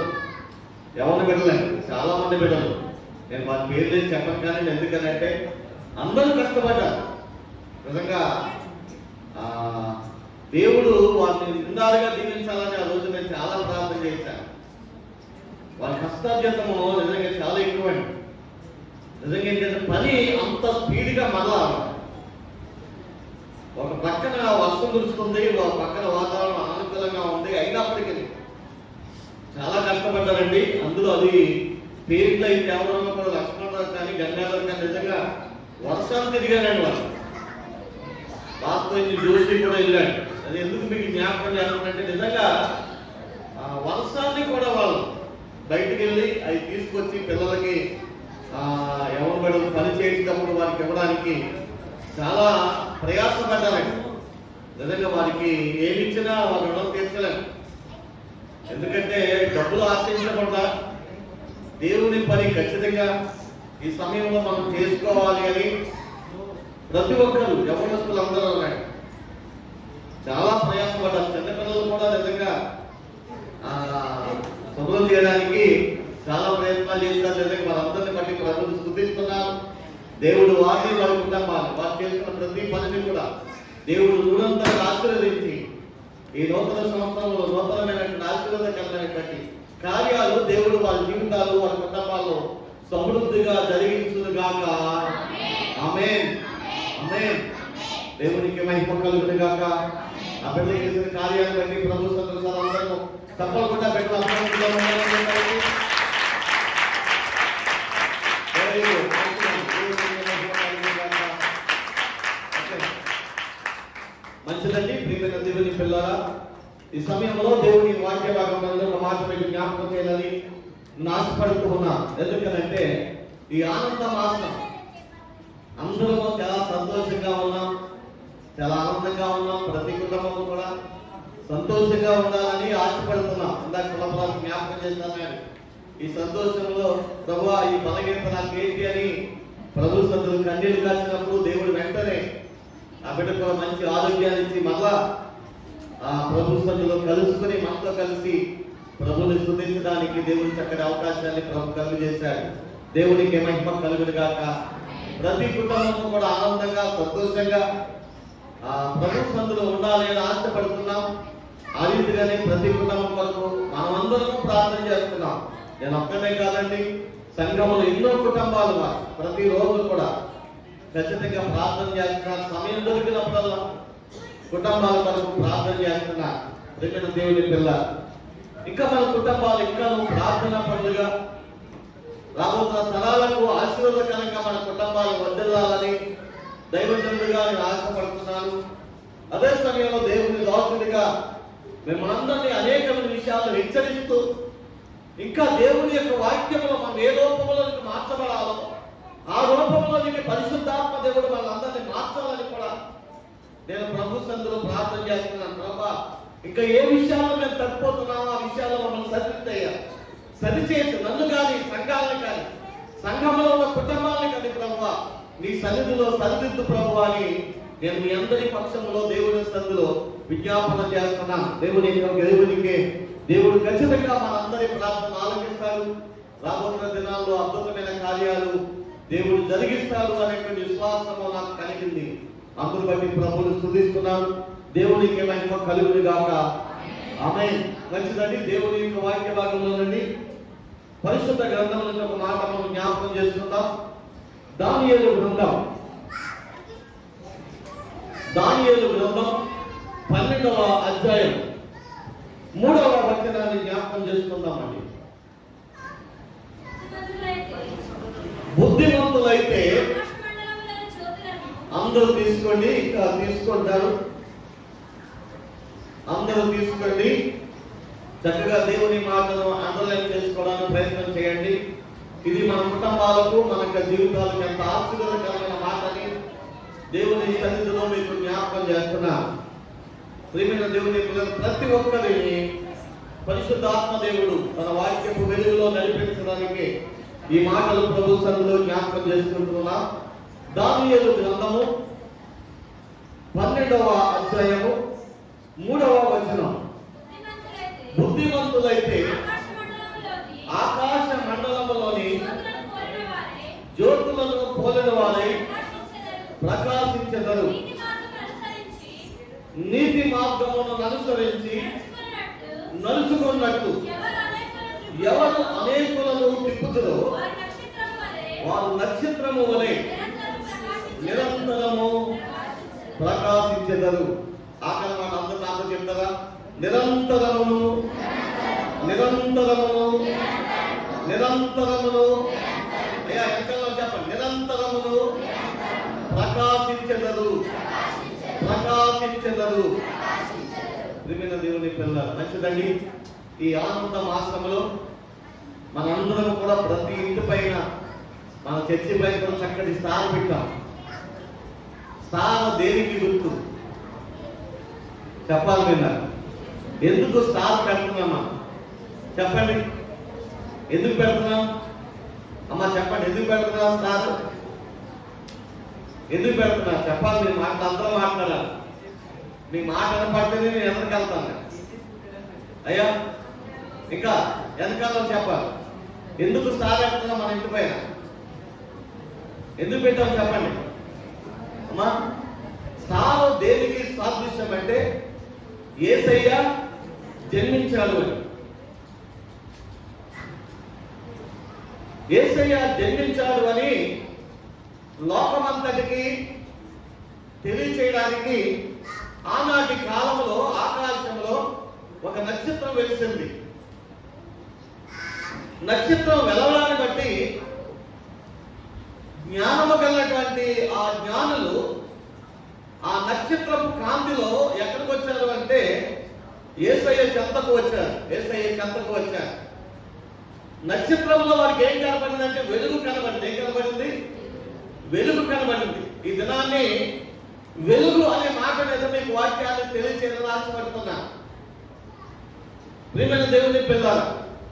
ఎవరిని బిడ్డలేదు చాలా మంది బిడ్డలు నేను వాళ్ళ పేర్లు ఏం చెప్పను కానీ ఎందుకనంటే అందరూ కష్టపడ్డారు నిజంగా ఆ, దేవుడు వాళ్ళని నిందాలుగా దీవించాలని ఆ రోజు నేను చాలా ప్రార్థన చేశాను వాళ్ళ కష్టార్జితము నిజంగా చాలా ఎక్కువండి నిజంగా ఏంటంటే పని అంత స్పీడ్గా మరలా ఒక పక్కన వర్షం కురుస్తుంది ఒక పక్కన వాతావరణం అనుకూలంగా ఉంది అయినప్పటికీ చాలా కష్టపడ్డారండి అందులో అది పేర్లు అయితే ఎవరన్నా కూడా లక్ష్మణరావు కానీ గంగాధర్ కానీ నిజంగా వర్షాలు తిరిగానండి వాళ్ళు వాస్తవం జోషి కూడా వెళ్ళాడు అది ఎందుకు మీకు జ్ఞాపకం చేస్తానంటే నిజంగా ఆ వర్షాన్ని కూడా వాళ్ళు బయటికి వెళ్ళి అవి తీసుకొచ్చి పిల్లలకి ఆ ఎవరు పని చేసేటప్పుడు వారికి ఇవ్వడానికి చాలా ప్రయాసపడ్డారండి నిజంగా వారికి ఏమి ఇచ్చినా వారి రుణం తీర్చలేము ఎందుకంటే డబ్బులు ఆశ్రయించకుండా దేవుని పని ఖచ్చితంగా ఈ సమయంలో మనం చేసుకోవాలి అని ప్రతి ఒక్కరు యవనస్తులు అందరూ ఉన్నాయి చాలా ప్రయాసపడ్డారు చిన్నపిల్లలు కూడా నిజంగా ఆ, శుభ్రం చేయడానికి చాలా ప్రయత్నాలు చేశారు నిజంగా వారందరిని బట్టి ప్రభుత్వం స్థుతిస్తున్నారు దేవుడు వారిని వారి కుటుంబాన్ని వారు చేస్తున్న ప్రతి పనిని కూడా దేవుడు నూరంతగా ఆశీర్వదించి ఈ నూతన సంవత్సరంలో నూతనమైనటువంటి ఆశీర్వాదకరమైనటువంటి కార్యాలు దేవుడు వారి జీవితాలు వారి కుటుంబాల్లో సమృద్ధిగా జరిగించును గాక ఆమేన్ ఆమేన్ దేవునికి మహిమ కలుగును గాక ఆ బిడ్డ చేసిన కార్యాలను బట్టి ప్రభు సంతోషాలు అందరూ తప్పకుండా పెట్టు అభినందనలు ఉండాలని Very good. Excellent. దేవునికి మహిమ కలుగును గాక. Okay. మంచిదండి ప్రియమైన దేవుని పిల్లరా ఈ సమయంలో దేవుని వాక్య భాగంలో ఒక మాట మీకు జ్ఞాపకం చేయాలని నేను ఆశపడుతూ ఉన్నా ఎందుకనంటే ఈ ఆనంద మాసం అందరము చాలా సంతోషంగా ఉన్నాం చాలా ఆనందంగా ఉన్నాం ప్రతి కుటుంబం కూడా సంతోషంగా ఉండాలని ఆశపడుతున్నాం ఇందాక కులపరాలు జ్ఞాపకం చేస్తాను నేను ఈ సంతోషంలో ప్రభు ఈ బలగీత నాకేంటి అని ప్రభు సంతులు కన్నీళ్లు కాల్చినప్పుడు దేవుడు వెంటనే ఆ బిడ్డ కూడా మంచి ఆరోగ్యాన్ని ఇచ్చి మళ్ళా ఆ ప్రభు సందులో కలుసుకుని మనతో కలిసి ప్రభుని స్థుతించడానికి దేవుని చక్కటి అవకాశాన్ని ప్రభు కలుగు చేశాడు దేవునికి మహిమ కలుగును గాక ప్రతి కుటుంబం కూడా ఆనందంగా సంతోషంగా ఆ ప్రభు సందులో ఉండాలి అని ఆశపడుతున్నాం ఆ రీతిగానే ప్రతి కుటుంబం కొరకు మనమందరం ప్రార్థన చేస్తున్నాం నేను ఒక్కనే కాదండి సంఘంలో ఎన్నో కుటుంబాలు వారు ప్రతి రోజు కూడా ఖచ్చితంగా ప్రార్థన చేస్తున్నారు సమయం దొరికినప్పుడల్లా కుటుంబాల కొరకు ప్రార్థన చేస్తున్నారు ప్రేమైన దేవుని పిల్ల ఇంకా మన కుటుంబాలు ఇంకా నువ్వు ప్రార్థన పండుగ రాబోతున్న తరాలకు ఆశీర్వాదకరంగా మన కుటుంబాలు వర్దిల్లాలని దైవజనుడిగా నేను ఆశపడుతున్నాను అదే సమయంలో దేవుని దాసుడిగా మిమ్మల్ందరినీ అనేకమైన విషయాలు హెచ్చరిస్తూ ఇంకా దేవుని యొక్క వాక్యములో మనం ఏ రూపంలోనికి మార్చబడాలో ఆ రూపంలోనికి పరిశుద్ధాత్మ దేవుడు మనందరినీ మార్చాలని కూడా నేను ప్రభు సందులో ప్రార్థన చేస్తున్నాను ప్రభా ఇంకా ఏ విషయాల్లో మేము తప్పిపోతున్నామో ఆ విషయాల్లో మమ్మల్ని సరిదిద్దయ్యా సరిచేసి నన్ను కానీ సంఘాలను కానీ సంఘంలో ఉన్న కుటుంబాలను కానీ ప్రభు నీ సన్నిధిలో సరిదిద్దు ప్రభు అని నేను మీ అందరి పక్షంలో దేవుని సందులో విజ్ఞాపన చేస్తున్నాను దేవుని దేవునికి దేవుడు ఖచ్చితంగా మనందరి ప్రార్థన ఆలకిస్తాడు రాబోతున్న దినాల్లో అద్భుతమైన కార్యాలు దేవుడు జరిగిస్తాడు అనేటువంటి విశ్వాసము నాకు కలిగింది అందును బట్టి ప్రభువుని స్థుతిస్తున్నాను దేవునికి మహిమ కలుగుని గాక ఆమె మంచిదండి దేవుని యొక్క వాక్య భాగంలో నుండి పరిశుద్ధ గ్రంథం నుంచి ఒక మాట మనం జ్ఞాపకం చేసుకుందాం దానియేలు గ్రంథం దానియేలు గ్రంథం పన్నెండవ అధ్యాయం మూడవ వచనాన్ని జ్ఞాపకం చేసుకుందామండి బుద్ధిమంతులైతే అందరూ తీసుకోండి ఇంకా తీసుకుంటారు అందరూ తీసుకోండి చక్కగా దేవుని మాటను అండర్లైన్ చేసుకోవడానికి ప్రయత్నం చేయండి ఇది మన కుటుంబాలకు మన యొక్క జీవితాలకు ఎంత ఆశీర్వాదకరమైన మాటని దేవుని సన్నిధిలో మీకు జ్ఞాపకం చేస్తున్నా ప్రియమైన దేవుని పిల్లలు ప్రతి ఒక్కరిని పరిశుద్ధాత్మ దేవుడు తన వాక్యపు వెలుగులో నడిపించడానికి ఈ మాటలు ప్రభు సన్నిధిలో జ్ఞాపకం చేసుకుంటున్నా దానియేలు గ్రంథము పన్నెండవ అధ్యాయము మూడవ వచనం బుద్ధిమంతులైతే ఆకాశ మండలములోని జ్యోతులను పోలిన వారై ప్రకాశించెదరు నీతి మార్గమును అనుసరించి నడుచుకున్నట్టు ఎవరు అనేకులను తిప్పుతురో వారు నక్షత్రము వలె నిరంతరము ప్రకాశించెదరు ఆకలి మాట అందరూ నాకు చెప్తారా నిరంతరమును నిరంతరమును నిరంతరమును అయ్యా ఎంతలో చెప్పండి నిరంతరమును ప్రకాశించెదరు ప్రకాశించెదరు ప్రియమైన దేవుని పిల్లలు మంచిదండి ఈ ఆనంద మాసంలో మనందరం కూడా ప్రతి ఇంటి పైన మన చర్చి పైన కూడా చక్కటి స్టార్ పెట్టాం స్టార్ దేనికి గుర్తు చెప్పాలి విన్నా ఎందుకు స్టార్ పెడుతున్నామా చెప్పండి ఎందుకు పెడుతున్నాం అమ్మా చెప్పండి ఎందుకు పెడుతున్నాం స్టార్ ఎందుకు పెడుతున్నా చెప్పాలి మీ మాట అందరూ మాట్లాడాలి మీ మాట వినపడితేనే నేను ఎక్కడికి వెళ్తాను అయ్యా ఇంకా వెనకాల చెప్పాలి ఎందుకు స్టార్ పెడుతున్నాం మన ఇంటి పైన ఎందుకు పెట్టాం చెప్పండి అమ్మా స్టార్ దేనికి సాదృశ్యం అంటే ఏసయ్య జన్మించాడు అని ఏసయ్య జన్మించాడు అని లోకమంతటికి తెలియచేయడానికి ఆనాటి కాలంలో ఆకాశంలో ఒక నక్షత్రం వెలిసింది నక్షత్రం వెలవడాన్ని బట్టి జ్ఞానము కలిగినటువంటి ఆ జ్ఞానులు ఆ నక్షత్రపు కాంతిలో ఎక్కడికి వచ్చారు అంటే ఏసయ్య చెంతకు వచ్చారు ఏసయ్య చెంతకు వచ్చారు నక్షత్రంలో వారికి ఏం కనబడింది అంటే వెలుగు కనబడింది ఏం కనబడింది వెలుగు కనబడింది ఈ దినాన్ని వెలుగు అనే మాట మీద మీకు వాక్యాన్ని తెలియచేయాలని ఆశపడుతున్నా ప్రియమైన దేవుని పిల్లలు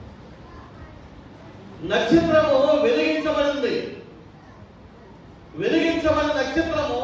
నక్షత్రము వెలిగించబడింది వెలిగించబడిన నక్షత్రము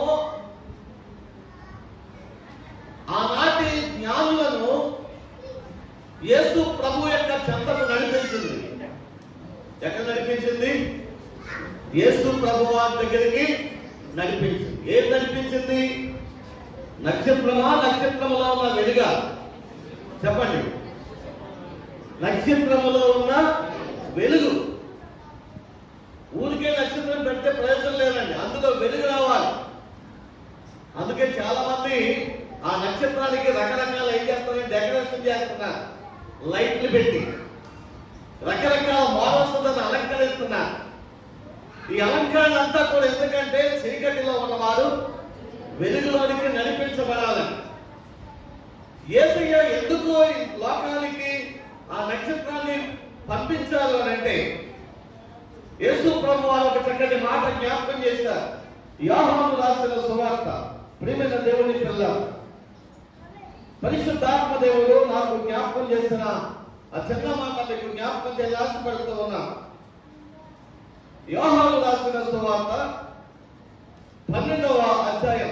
ఆనాటి జ్ఞానులను యేసు ప్రభు యొక్క చెంతకు నడిపించింది ఎక్కడ నడిపించింది యేసు ప్రభు వారి దగ్గరికి నడిపించింది ఏం నడిపించింది నక్షత్రమా నక్షత్రములో ఉన్న వెలుగా చెప్పండి నక్షత్రములో ఉన్న వెలుగు ఊరికే నక్షత్రం పెడితే ప్రయోజనం లేదండి అందులో వెలుగు రావాలి అందుకే చాలా మంది ఆ నక్షత్రానికి రకరకాల ఏం చేస్తున్నారు డెకరేషన్ చేస్తున్నారు లైట్లు పెట్టి రకరకాల మోడల్స్ దాన్ని అలంకరిస్తున్నారు ఈ అలంకరణ అంతా కూడా ఎందుకంటే చీకటిలో ఉన్నవారు వెలుగులోనికి నడిపించబడాలని ఏసయ్య ఎందుకు ఈ లోకానికి ఆ నక్షత్రాన్ని పంపించారు అని అంటే యేసు ప్రభు వారు ఒక చక్కటి మాట జ్ఞాపకం చేశారు యోహాను రాసిన సువార్త ప్రియమైన దేవుని పిల్ల పరిశుద్ధాత్మ దేవుడు నాకు జ్ఞాపకం చేసిన ఆ చిన్న మాట మీకు జ్ఞాపకం చేయాలి ఆశపడుతూ ఉన్నా యోహాను రాసిన సువార్త పన్నెండవ అధ్యాయం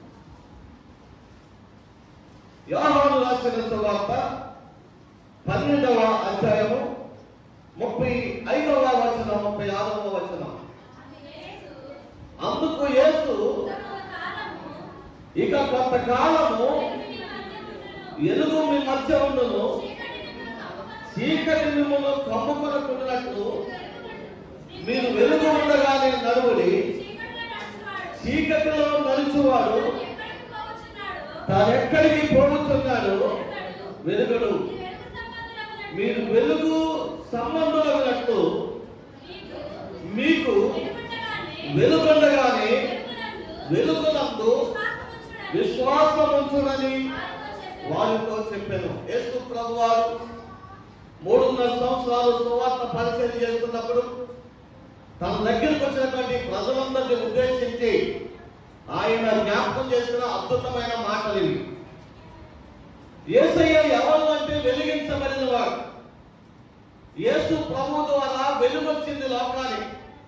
యోహాను రాసిన సువార్త పన్నెండవ అధ్యాయము ముప్పై ఐదవ వచనం ముప్పై ఆరవ వచనం అందుకు యేసు ఇక కొంతకాలము ఎలుగు మీ మధ్య ఉండును చీకటి మిమ్మల్ని కమ్ముకొనకున్నట్లు మీరు వెలుగు ఉండగానే నడువుడి చీకటిలో నడుచువాడు తానెక్కడికి పోవచ్చున్నాడు వెలుగుడు మీరు వెలుగు సంబంధులైనట్టు మీకు వెలుగుండగానే వెలుగునందు విశ్వాసం ఉంచునని వారితో చెప్పాను యేసు ప్రభు వారు మూడున్నర సంవత్సరాలు సువార్త పరిచయం చేస్తున్నప్పుడు తన దగ్గరికి వచ్చినటువంటి ప్రజలందరినీ ఉద్దేశించి ఆయన జ్ఞాపకం చేసిన అద్భుతమైన మాటలు ఇవి యేసయ్య ఎవరు అంటే వెలిగించబడిన వాడు యేసు ప్రభు ద్వారా వెలుగొచ్చింది లోకానికి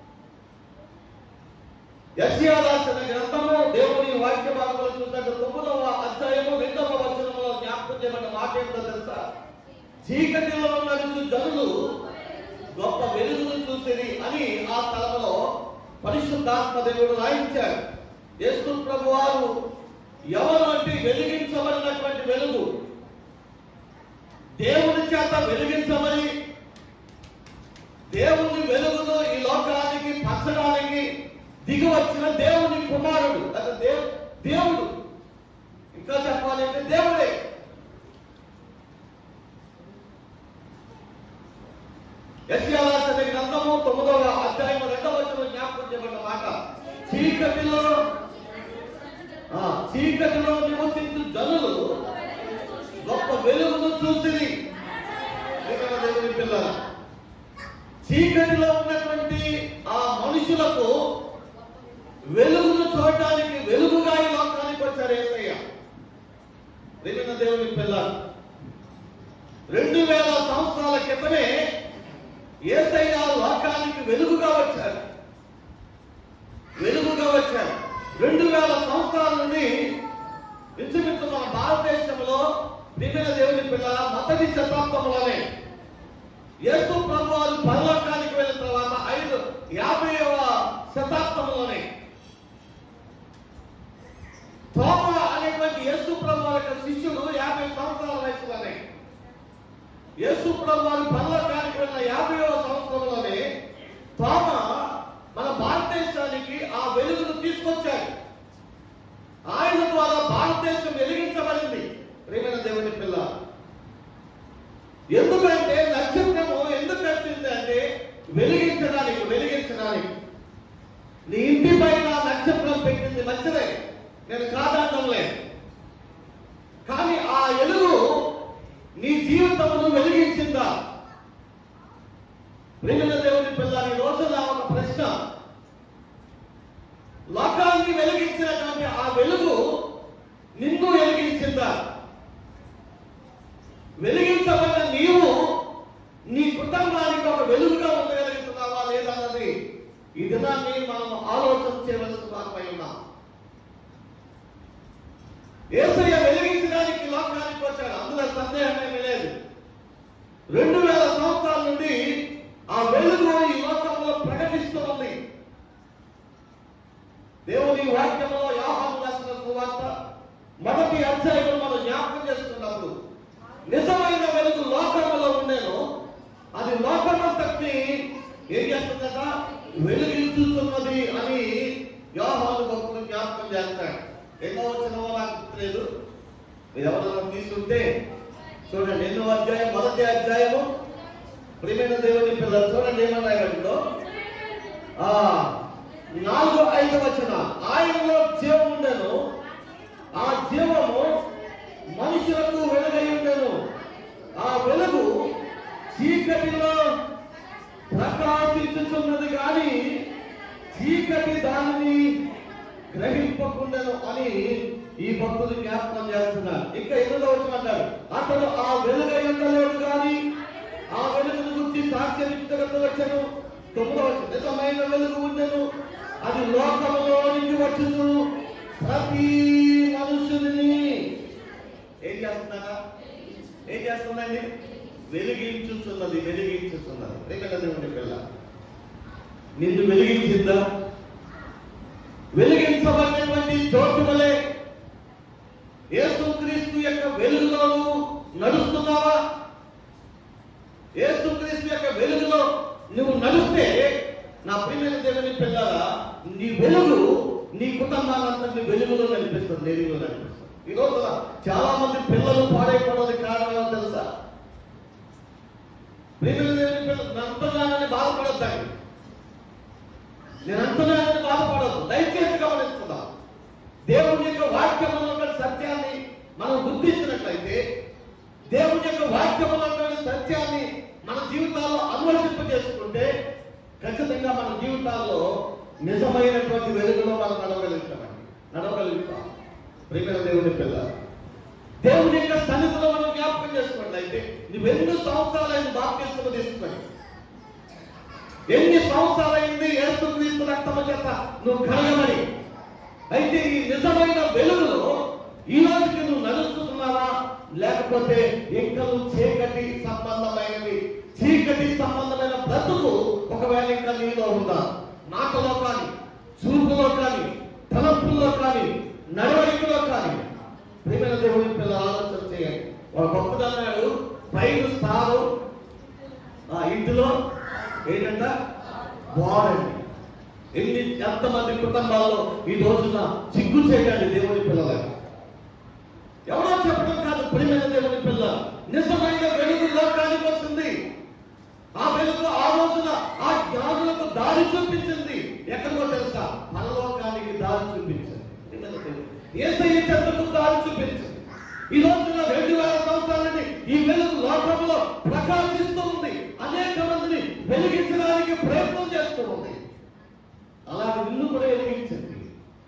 యశ్యా రాసిన గ్రంథము దేవుని వాక్య భాగంలో చూసినట్టు తొమ్మిదవ అధ్యాయము రెండవ వచనంలో జ్ఞాపకం చేయబడిన మాట ఏంటో తెలుసా చీకటిలో నడుచు జనులు గొప్ప వెలుగును చూసేది అని ఆ స్థలంలో పరిశుద్ధాత్మ దేవుడు రాయించాడు యేసు ప్రభు వారు ఎవరు అంటే వెలిగించబడినటువంటి వెలుగు దేవుని చేత వెలిగించమని దేవుని వెలుగును ఈ లోకానికి పంచడానికి దిగి వచ్చిన దేవుని కుమారుడు అది దేవ్ దేవుడు ఇంకా చెప్పాలంటే దేవుడే యశ్యాలాసన గ్రంథము తొమ్మిదవ అధ్యాయం రెండవ వచనం జ్ఞాపకం చేయబడిన మాట చీకటిలో ఆ, చీకటిలో నివసించు జనులు గొప్ప వెలుగును చూసిరి ఇక్కడ దేవుని పిల్లల చీకటిలో ఉన్నటువంటి ఆ మనుషులకు వెలుగును చూడటానికి వెలుగుగా ఈ లోకానికి వచ్చారు ఏసయ్య ప్రేమిన దేవుని పిల్ల రెండు వేల సంవత్సరాల క్రితమే ఏసయ్య లోకానికి వెలుగుగా వచ్చారు వెలుగుగా వచ్చారు రెండు వేల సంవత్సరాల నుండి ఇంచుమించు మన భారతదేశంలో ప్రియమైన దేవుని పిల్ల మొదటి శతాబ్దంలోనే యేసు ప్రభు వారు పరలోకానికి వెళ్ళిన తర్వాత ఐదు యాభైవ శతాబ్దంలోనే తోమ అనేటువంటి యేసు ప్రభు వారి యొక్క శిష్యుడు యాభై సంవత్సరాల వయసులోనే యేసు ప్రభు వారు పరలోకానికి వెళ్ళిన యాభైవ సంవత్సరంలోనే తోమ మన భారతదేశానికి ఆ వెలుగును తీసుకొచ్చారు ఆయన ద్వారా భారతదేశం వెలిగించబడింది ప్రేమైన దేవుని పిల్ల ఎందుకంటే నక్షత్రము ఎందుకు వచ్చింది అంటే వెలిగించడానికి వెలిగించడానికి నీ ఇంటి పైన నక్షత్రం పెట్టింది మంచిదే నేను కాదంటం లేదు కానీ ఆ వెలుగు నీ జీవితమును వెలిగించిందా ప్రేమిన దేవుని పిల్ల ఈ రోజున ఒక ప్రశ్న లోకాన్ని వెలిగించినటువంటి ఆ వెలుగు నిన్ను వెలిగించిందా వెలిగించబడిన నీవు నీ కుటుంబానికి ఒక వెలుగుగా ఉండగలుగుతున్నావా లేదన్నది ఈ దినాన్ని మనం ఆలోచన చేయవలసిన వారిపై ఉన్నాం ఏసయ్య వెలిగించడానికి లోకానికి వచ్చాడు అందులో సందేహమేమీ లేదు రెండు వేల సంవత్సరాల నుండి ఆ వెలుగు ఈ లోకంలో ప్రకటిస్తూ ఉంది దేవుని వాక్యంలో యాహాను రాసిన సువార్త మొదటి అధ్యాయం మనం జ్ఞాపకం చేసుకున్నప్పుడు నిజమైన వెలుగు లోకంలో ఉండేను అది లోకమంతటిని ఏం చేస్తుందట వెలుగించుతున్నది అని యోహాను భక్తులు జ్ఞాపకం చేస్తాడు ఎన్నో వచ్చిన నాకు గుర్తులేదు మీరు ఎవరైనా తీసుకుంటే చూడండి ఎన్నో అధ్యాయం మొదటి అధ్యాయము ప్రియమైన దేవుని పిల్లలు చూడండి ఏమన్నాయి వాటిలో ఆ నాలుగు ఐదు వచ్చిన ఆయనలో జీవం ఉండెను ఆ జీవము మనుషులకు వెలుగై ఉండెను ఆ వెలుగు చీకటిలో ప్రకాశించుచున్నది కానీ చీకటి దానిని గ్రహింపకుండెను అని ఈ భక్తులు జ్ఞాపకం చేస్తున్నారు ఇంకా ఎన్నో వచ్చినట్టారు అతడు ఆ వెలుగై ఉండలేడు కానీ ఆ వెలుగును గురించి సాక్ష్యం ఇచ్చగత వచ్చను తొమ్మిదవ వచనం, నిజమైన వెలుగు ఉండెను అది లోకంలోనికి వచ్చును ప్రతి మనుషుని ఏం చేస్తున్నారా ఏం చేస్తుందండి వెలిగించుతున్నది వెలిగించుతున్నది ప్రేమల దేవుని పిల్ల నిన్ను వెలిగించిందా వెలిగించబడినటువంటి చోటు వలె యేసుక్రీస్తు యొక్క వెలుగులో నడుస్తున్నావా యేసుక్రీస్తు యొక్క వెలుగులో నువ్వు నడిస్తే నా ప్రియమైన దేవుని పిల్లల నీ వెలుగు నీ కుటుంబాలందరినీ వెలుగులో నడిపిస్తుంది వెలుగులో నడిపిస్తుంది ఈ రోజున చాలా మంది పిల్లలు పాడైపోవడానికి కారణం తెలుసా ప్రియమైన దేవుని పిల్లలు నేను అంటున్నానని బాధపడద్దండి నేను అంటున్నానని బాధపడద్దు దయచేసి గమనిస్తున్నా దేవుని యొక్క వాక్యములో ఉన్న సత్యాన్ని మనం గుర్తించినట్లయితే దేవుని యొక్క వాక్యములో ఉన్న సత్యాన్ని మన జీవితాల్లో అన్వేషింప చేసుకుంటే ఖచ్చితంగా మన జీవితాల్లో నిజమైనటువంటి వెలుగులో మనం నడవగలుగుతామండి నడవగలుగుతాం ప్రియమైన దేవుని పిల్ల దేవుని యొక్క సన్నిధిలో మనం జ్ఞాపకం చేసుకున్నట్లయితే నువ్వు ఎన్ని సంవత్సరాలైన బాప్తిస్తూ తీసుకొని ఎన్ని సంవత్సరాలైంది యేసుక్రీస్తు రక్తము చేత నువ్వు కలగమని అయితే ఈ నిజమైన వెలుగులో ఈ రోజుకి నువ్వు నడుస్తున్నావా లేకపోతే ఇంకలు చీకటి సంబంధమైనవి చీకటి సంబంధమైన బ్రతుకు ఒకవేళ ఇంకా నీలో ఉందా మాటలో కానీ చూపులో కానీ తలంపుల్లో కానీ నడవడికలో కానీ ప్రియమైన దేవుని పిల్లలు ఆలోచన చేయండి ఒక భక్తుడు అన్నాడు పైరు స్థానం ఆ ఇంటిలో ఏంటంట వాడండి ఎన్ని ఎంతమంది కుటుంబాల్లో ఈ రోజున చిగ్గు చేయండి దేవుని పిల్లలకు ఎవరో చెప్పడం కాదు ప్రియమైన దేవుని పిల్ల నిజమైన వెలుగు లోకానికి వచ్చింది ఆ వెలుగు ఆ రోజున ఆ జ్ఞానులకు దారి చూపించింది ఎక్కడికో తెలుసా పరలోకానికి దారి చూపించింది ఏసయ్య చెంతకు దారి చూపించింది ఈ రోజున రెండు వేల సంవత్సరాలని ఈ వెలుగు లోకంలో ప్రకాశిస్తూ ఉంది అనేక మందిని వెలిగించడానికి ప్రయత్నం చేస్తూ ఉంది అలాగే నిన్ను కూడా వెలిగించింది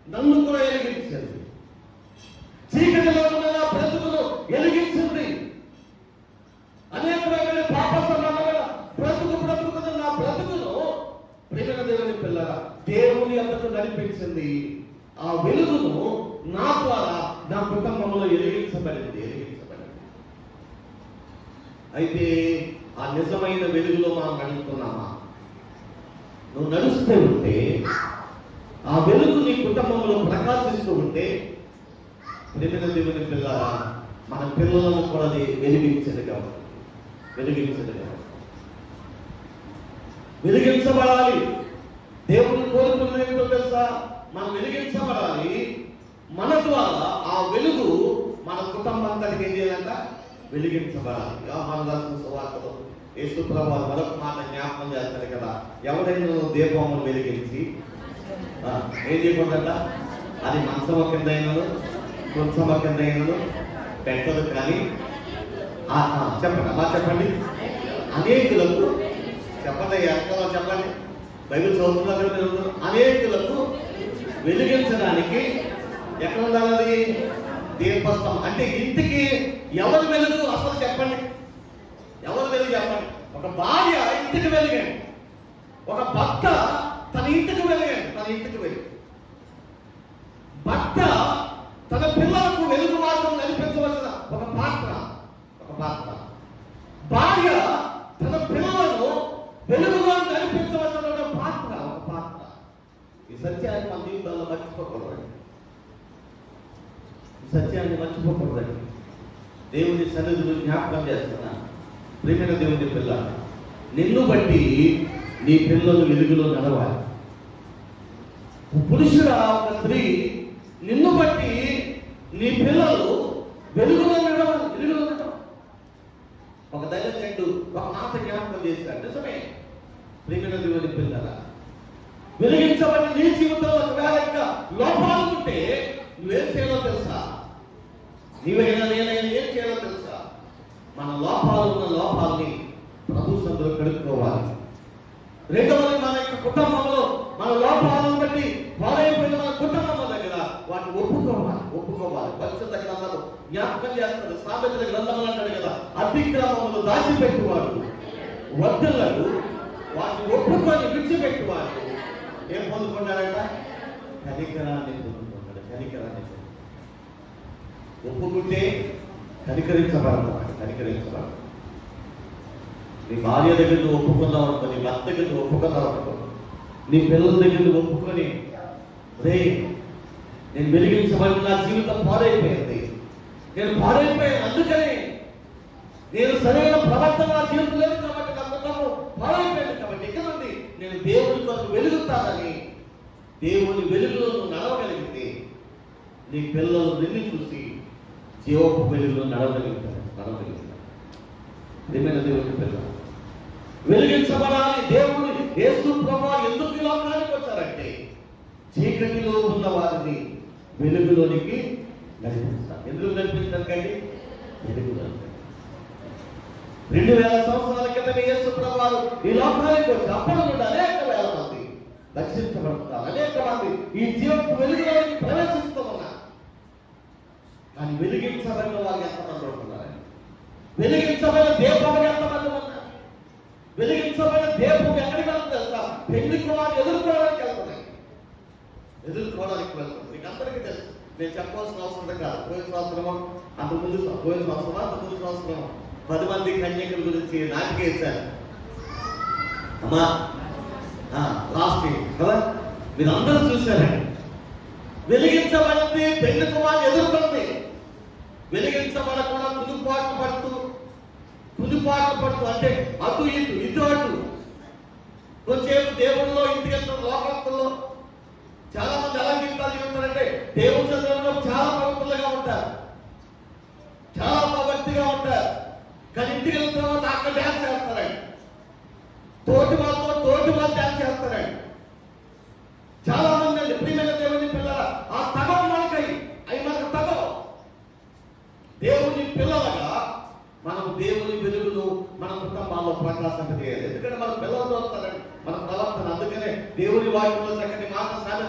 నన్ను కూడా వెలిగించింది చీకటిలో ఉన్న నా బ్రతుకును వెలిగించింది అనేకమైన పాప సంబంధమైన బ్రతుకు బ్రతుకుతున్న నా బ్రతుకును ప్రేమ దేవుని పిల్లల దేవుని అంతకు నడిపించింది ఆ వెలుగును నా ద్వారా నా కుటుంబంలో వెలిగించబడింది వెలిగించబడింది అయితే ఆ నిజమైన వెలుగులో మనం నడుస్తున్నామా నువ్వు నడుస్తూ ఉంటే ఆ వెలుగు నీ కుటుంబంలో ప్రకాశిస్తూ ఉంటే ప్రేమిన దేవుని పిల్ల మన పిల్లలను కూడా అది వెలిగించదుగా ఉంటుంది. వెలిగించదుగా ఉంటుంది. వెలిగించబడాలి దేవుని కోరుకున్నది ఏంటో తెలుసా మనం వెలిగించబడాలి మన ద్వారా ఆ వెలుగు మన కుటుంబం అంతటికి ఏం చేయాలంట వెలిగించబడాలి మన రాసిన సువార్తలో యేసుప్రభు మరొక మాట జ్ఞాపకం చేస్తారు కదా ఎవరైనా దీపములు వెలిగించి ఆ, ఏం చేయకూడదట అది మంచమ కింద అయినను కొంచెమ కింద అయినను పెట్టదు కానీ ఆ, ఆ, చెప్పండి అలా చెప్పండి అనేకులకు చెప్పండి ఎక్కడ చెప్పండి బైబిల్ చదువుతున్నారు కదా మీరు అందరూ. అనేకులకు వెలిగించడానికి ఎక్కడ ఉండాలి అది దీపస్తం అంటే ఇంటికి ఎవరు వెలుగు అసలు చెప్పండి ఎవరు వెలుగు చెప్పండి ఒక భార్య ఇంటికి వెలిగండి ఒక భర్త తన ఇంటికి వెలిగండి తన ఇంటికి వెలుగు భర్త తన పిల్లలకు వెలుగు మార్గం నడిపించవలసిన ఒక పాత్ర ఒక పాత్ర భార్య తన పిల్లలను వెలుగుగా నడిపించవలసిన ఒక పాత్ర ఒక పాత్ర ఈ సత్యాన్ని మన జీవితంలో మర్చిపోకూడదు ఈ సత్యాన్ని మర్చిపోకూడదండి దేవుని సన్నిధిలో జ్ఞాపకం చేస్తున్నా ప్రేమైన దేవుని పిల్ల నిన్ను బట్టి నీ పిల్లలు వెలుగులో నడవాలి పురుషుడా ఒక స్త్రీ నిన్ను బట్టి నీ పిల్లలు వెలుగులో నడవాలి వెలుగులో నడవాలి ఒక దైవజనుడు ఒక మాట జ్ఞాపకం చేశాడు నిజమే ప్రేమిన దేవుని పిల్లల వెలిగించబడి నీ జీవితంలో ఒకవేళ ఇంకా లోపాలు ఉంటే నువ్వేం చేయాలో తెలుసా నీవైనా నేనైనా ఏం చేయాలో తెలుసా మన లోపాలు ఉన్న లోపాలని ప్రభు సందులో కడుక్కోవాలి రెండవది మన యొక్క కుటుంబంలో మన లోపాలను బట్టి పాడైపోయిన మన కుటుంబం దగ్గర వాటిని ఒప్పుకోవాలి ఒప్పుకోవాలి పరిశుద్ధ గ్రంథము జ్ఞాపకం చేస్తారు సామెతల గ్రంథములు అంటాడు కదా అతిక్రమములు దాచిపెట్టువాడు వర్ధులకు వాటిని ఒప్పుకొని విడిచిపెట్టువాడు ఏం పొందుకున్నాడంట కనికరాన్ని పొందుకున్నాడు కనికరాన్ని పొందుకున్నాడు. ఒప్పుకుంటే కనికరించబడతాడు కనికరించబడతాడు నీ భార్య దగ్గర నువ్వు ఒప్పుకున్నావు అనుకో నీ భర్త దగ్గర నువ్వు ఒప్పుకున్నావు అనుకో నీ పిల్లల దగ్గర నువ్వు ఒప్పుకొని రే నేను వెలిగించబడి నా జీవితం పాడైపోయింది నేను పాడైపోయాను అందుకని నేను సరైన ప్రవర్తన నా జీవితం లేదు కాబట్టి నా కుటుంబం పాడైపోయింది కాబట్టి ఇక్కడ నుండి నేను దేవుని కొరకు వెలుగుతానని దేవుని వెలుగులో నువ్వు నడవగలిగితే నీ పిల్లలు నిన్ను చూసి జీవపు వెలుగులో నడవగలుగుతారు నడవగలుగుతారు నిజమైన దేవుని పిల్లలు వెలిగించబడాలి దేవుడు యేసు ప్రభు ఎందుకు ఈ లోకానికి వచ్చారంటే చీకటిలో ఉన్న వారిని వెలుగులోనికి నడిపిస్తారు ఎందుకు నడిపించడానికండి వెలుగులో రెండు వేల సంవత్సరాల క్రితం యేసు ప్రభు ఈ లోకానికి వచ్చి అప్పటి నుండి అనేక వేల మంది రక్షించబడుతున్నారు అనేక మంది ఈ జీవపు వెలుగులోనికి ప్రవేశిస్తూ ఉన్నారు కానీ వెలిగించబడిన వాళ్ళు ఎంతమంది ఉంటున్నారని వెలిగించబడిన దీపం ఎంతమంది ఉన్నారు వెలిగించబడిన దీపం ఎక్కడికి వెళ్తుంది తెలుసా పెళ్లి కుమారు ఎదుర్కోవడానికి వెళ్తున్నాయి ఎదుర్కోవడానికి వెళ్తుంది మీకు అందరికీ తెలుసు నేను చెప్పాల్సిన అవసరం కాదు పోయిన సంవత్సరము అంత ముందు సం- పోయిన సంవత్సరం అంత ముందు సంవత్సరం పది మంది కన్యకల గురించి నాటిక వేశారు అమ్మా లాస్ట్ కదా మీరు అందరూ చూశారండి వెలిగించబడింది పెళ్లి కుమారు ఎదుర్కొంది వెలిగించబడకుండా కుదుపాట్లు పడుతూ కుదుపాట్లు పడుతూ అంటే అటు ఇటు ఇటు అటు కొంచెంసేపు దేవుల్లో ఇంటికి వెళ్తున్న లోకస్తుల్లో చాలా మంది ఎలా జీవితాలు ఉంటారంటే దేవుని చదువులో చాలా పవిత్రులుగా ఉంటారు చాలా భక్తిగా ఉంటారు కానీ ఇంటికి వెళ్ళిన తర్వాత అక్కడ డ్యాన్స్ చేస్తారండి తోటి వాళ్ళతో తోటి వాళ్ళు డ్యాన్స్ చేస్తారండి చాలా మంది అండి ప్రియమైన దేవుని పిల్లల ఆ తగం మనకై అవి మనకు తగం దేవుని పిల్లలుగా మనం దేవుని వెలుగును మన కుటుంబాల్లో ప్రకాశం చేయాలి ఎందుకంటే మన పిల్లలు వస్తారండి మన ప్రవర్తన అందుకనే దేవుని వాక్యంలో చక్కని మాట సాధన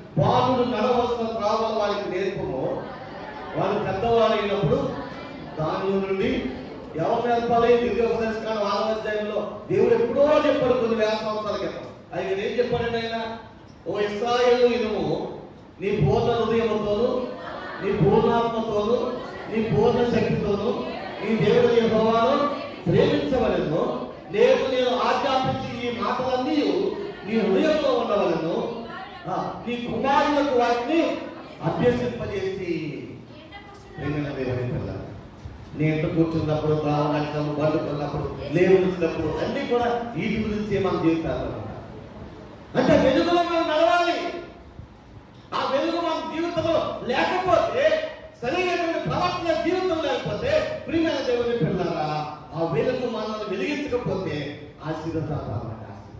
బాలుడు నడవలసిన త్రావల వారికి నేర్పము వారు పెద్దవారు అయినప్పుడు దానిలో నుండి ఎవరు నేర్పాలి దివ్య ఉపదేశకాలం ఆరవ అధ్యాయంలో దేవుడు ఎప్పుడో చెప్పాడు కొన్ని వేల సంవత్సరాల క్రితం ఆయన ఏం చెప్పాడండి ఆయన ఓ ఇస్రాయేలు ఇనుము నీ పూర్ణ హృదయముతోను నీ పూర్ణాత్మతోను నీ పూర్ణ శక్తితోను నీ దేవుడు యెహోవాను ప్రేమించవలను నేను నేను ఆజ్ఞాపించి ఈ మాటలన్నీ నీ హృదయంలో ఉండవలను ఆ, నీ కుమారులకు వాటిని అభ్యసింపజేసి ప్రేమైన దేవుని పిల్ల నీ ఇంట కూర్చున్నప్పుడు భావనక్షణం పండుకున్నప్పుడు లేవనిచ్చినప్పుడు అన్ని కూడా వీటి గురించి మనం చేస్తారు అంటే వెలుగులో మనం నడవాలి ఆ వెలుగు మన జీవితంలో లేకపోతే సరైనటువంటి ప్రవర్తన జీవితం లేకపోతే ప్రియమైన దేవుని పిల్లరా ఆ వెలుగు మనల్ని వెలిగించకపోతే ఆశీర్వదించాలన్నమాట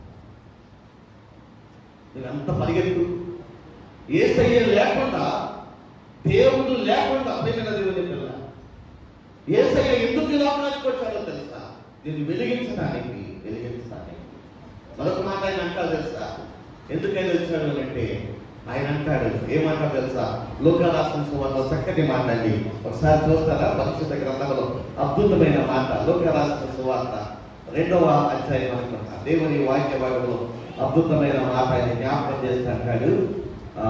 ఇదంతా పరిగెత్తు ఏసయ్య లేకుండా దేవుడు లేకుండా ప్రియమైన దేవుని పిల్ల ఏసయ్య ఎందుకు ఈ లోకానికి వచ్చాడో తెలుసా నేను వెలిగించడానికి వెలిగించడానికి మరొక మాట ఆయన అంటాడు తెలుసా ఎందుకైనా వచ్చాడు అని అంటే ఆయన అంటాడు ఏమంటాడు తెలుసా లోక రాష్ట్రం సువార్త చక్కటి మాట అండి ఒకసారి చూస్తారా పరిశుద్ధ గ్రంథంలో అద్భుతమైన మాట లోక రాష్ట్రం సువార్త రెండవ అధ్యాయం అనుకుంటా దేవుని వాక్య భాగంలో అద్భుతమైన మాట ఆయన జ్ఞాపకం చేస్తా అంటాడు ఆ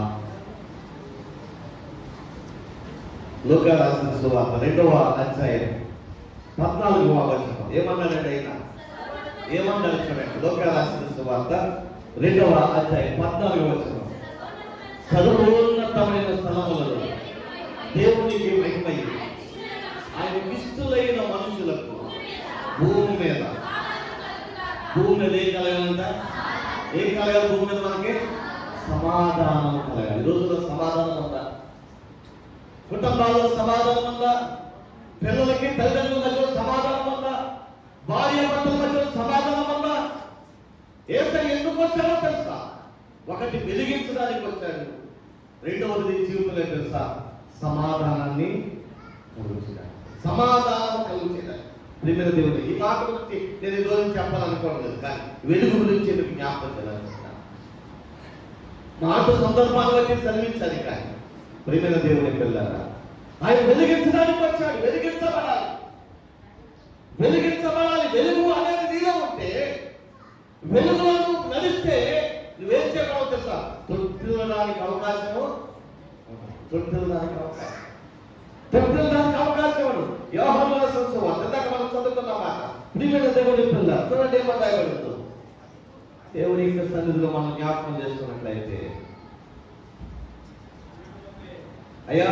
లోక రాసిన సువార్త రెండవ అధ్యాయం పద్నాలుగవ వచనం ఏమన్నాడండి ఆయన ఏమన్నాడు చూడండి లోక రాసిన సువార్త రెండవ అధ్యాయం పద్నాలుగవ వచనం సర్వోన్నతమైన స్థలములలో దేవునికి మహిమై ఆయన ఇష్టులైన మనుషులకు భూమి మీద భూమి మీద ఏం కలగాలంట ఏం కలగాలి భూమి మీద మనకి సమాధానం కలగాలి ఈ రోజుల్లో సమాధానం ఉందా కుటుంబాల్లో సమాధానం ఉందా పిల్లలకి తల్లిదండ్రుల మధ్య సమాధానం ఉందా భార్య భర్తల మధ్య సమాధానం ఉందా ఏసై ఎందుకు వచ్చాడో తెలుసా ఒకటి వెలిగించడానికి వచ్చాడు రెండవది జీవితంలో తెలుసా సమాధానాన్ని కలుగుతాడు సమాధానం కలుగుతాడు ప్రిమిన దేవుడు ఈ మాట గురించి నేను ఈ రోజు చెప్పాలనుకోవట్లేదు కానీ వెలుగు గురించి మీకు జ్ఞాపకం చేయాలనుకుంటున్నాను మాట సందర్భాన్ని వచ్చి చదివించాలి కానీ ప్రిమిన దేవుని పిల్లరా ఆయన వెలిగించడానికి వచ్చాడు వెలిగించబడాలి వెలిగించబడాలి వెలుగు అనేది నీలో ఉంటే వెలుగులో నువ్వు నడిస్తే నువ్వేం చేయగలవు తెలుసా తొట్టిల్లడానికి అవకాశము తొట్టిల్లడానికి అవకాశం తొట్టిల్లడానికి అవకాశం ఉంది వ్యవహారంలో సంవత్సరం ఇందాక మనం చదువుకున్న మాట ప్రియమైన దేవుని పిల్ల చూడండి ఏమన్నా రాయబడుతుంది దేవుని యొక్క సన్నిధిలో మనం జ్ఞాపకం చేసుకున్నట్లయితే అయ్యా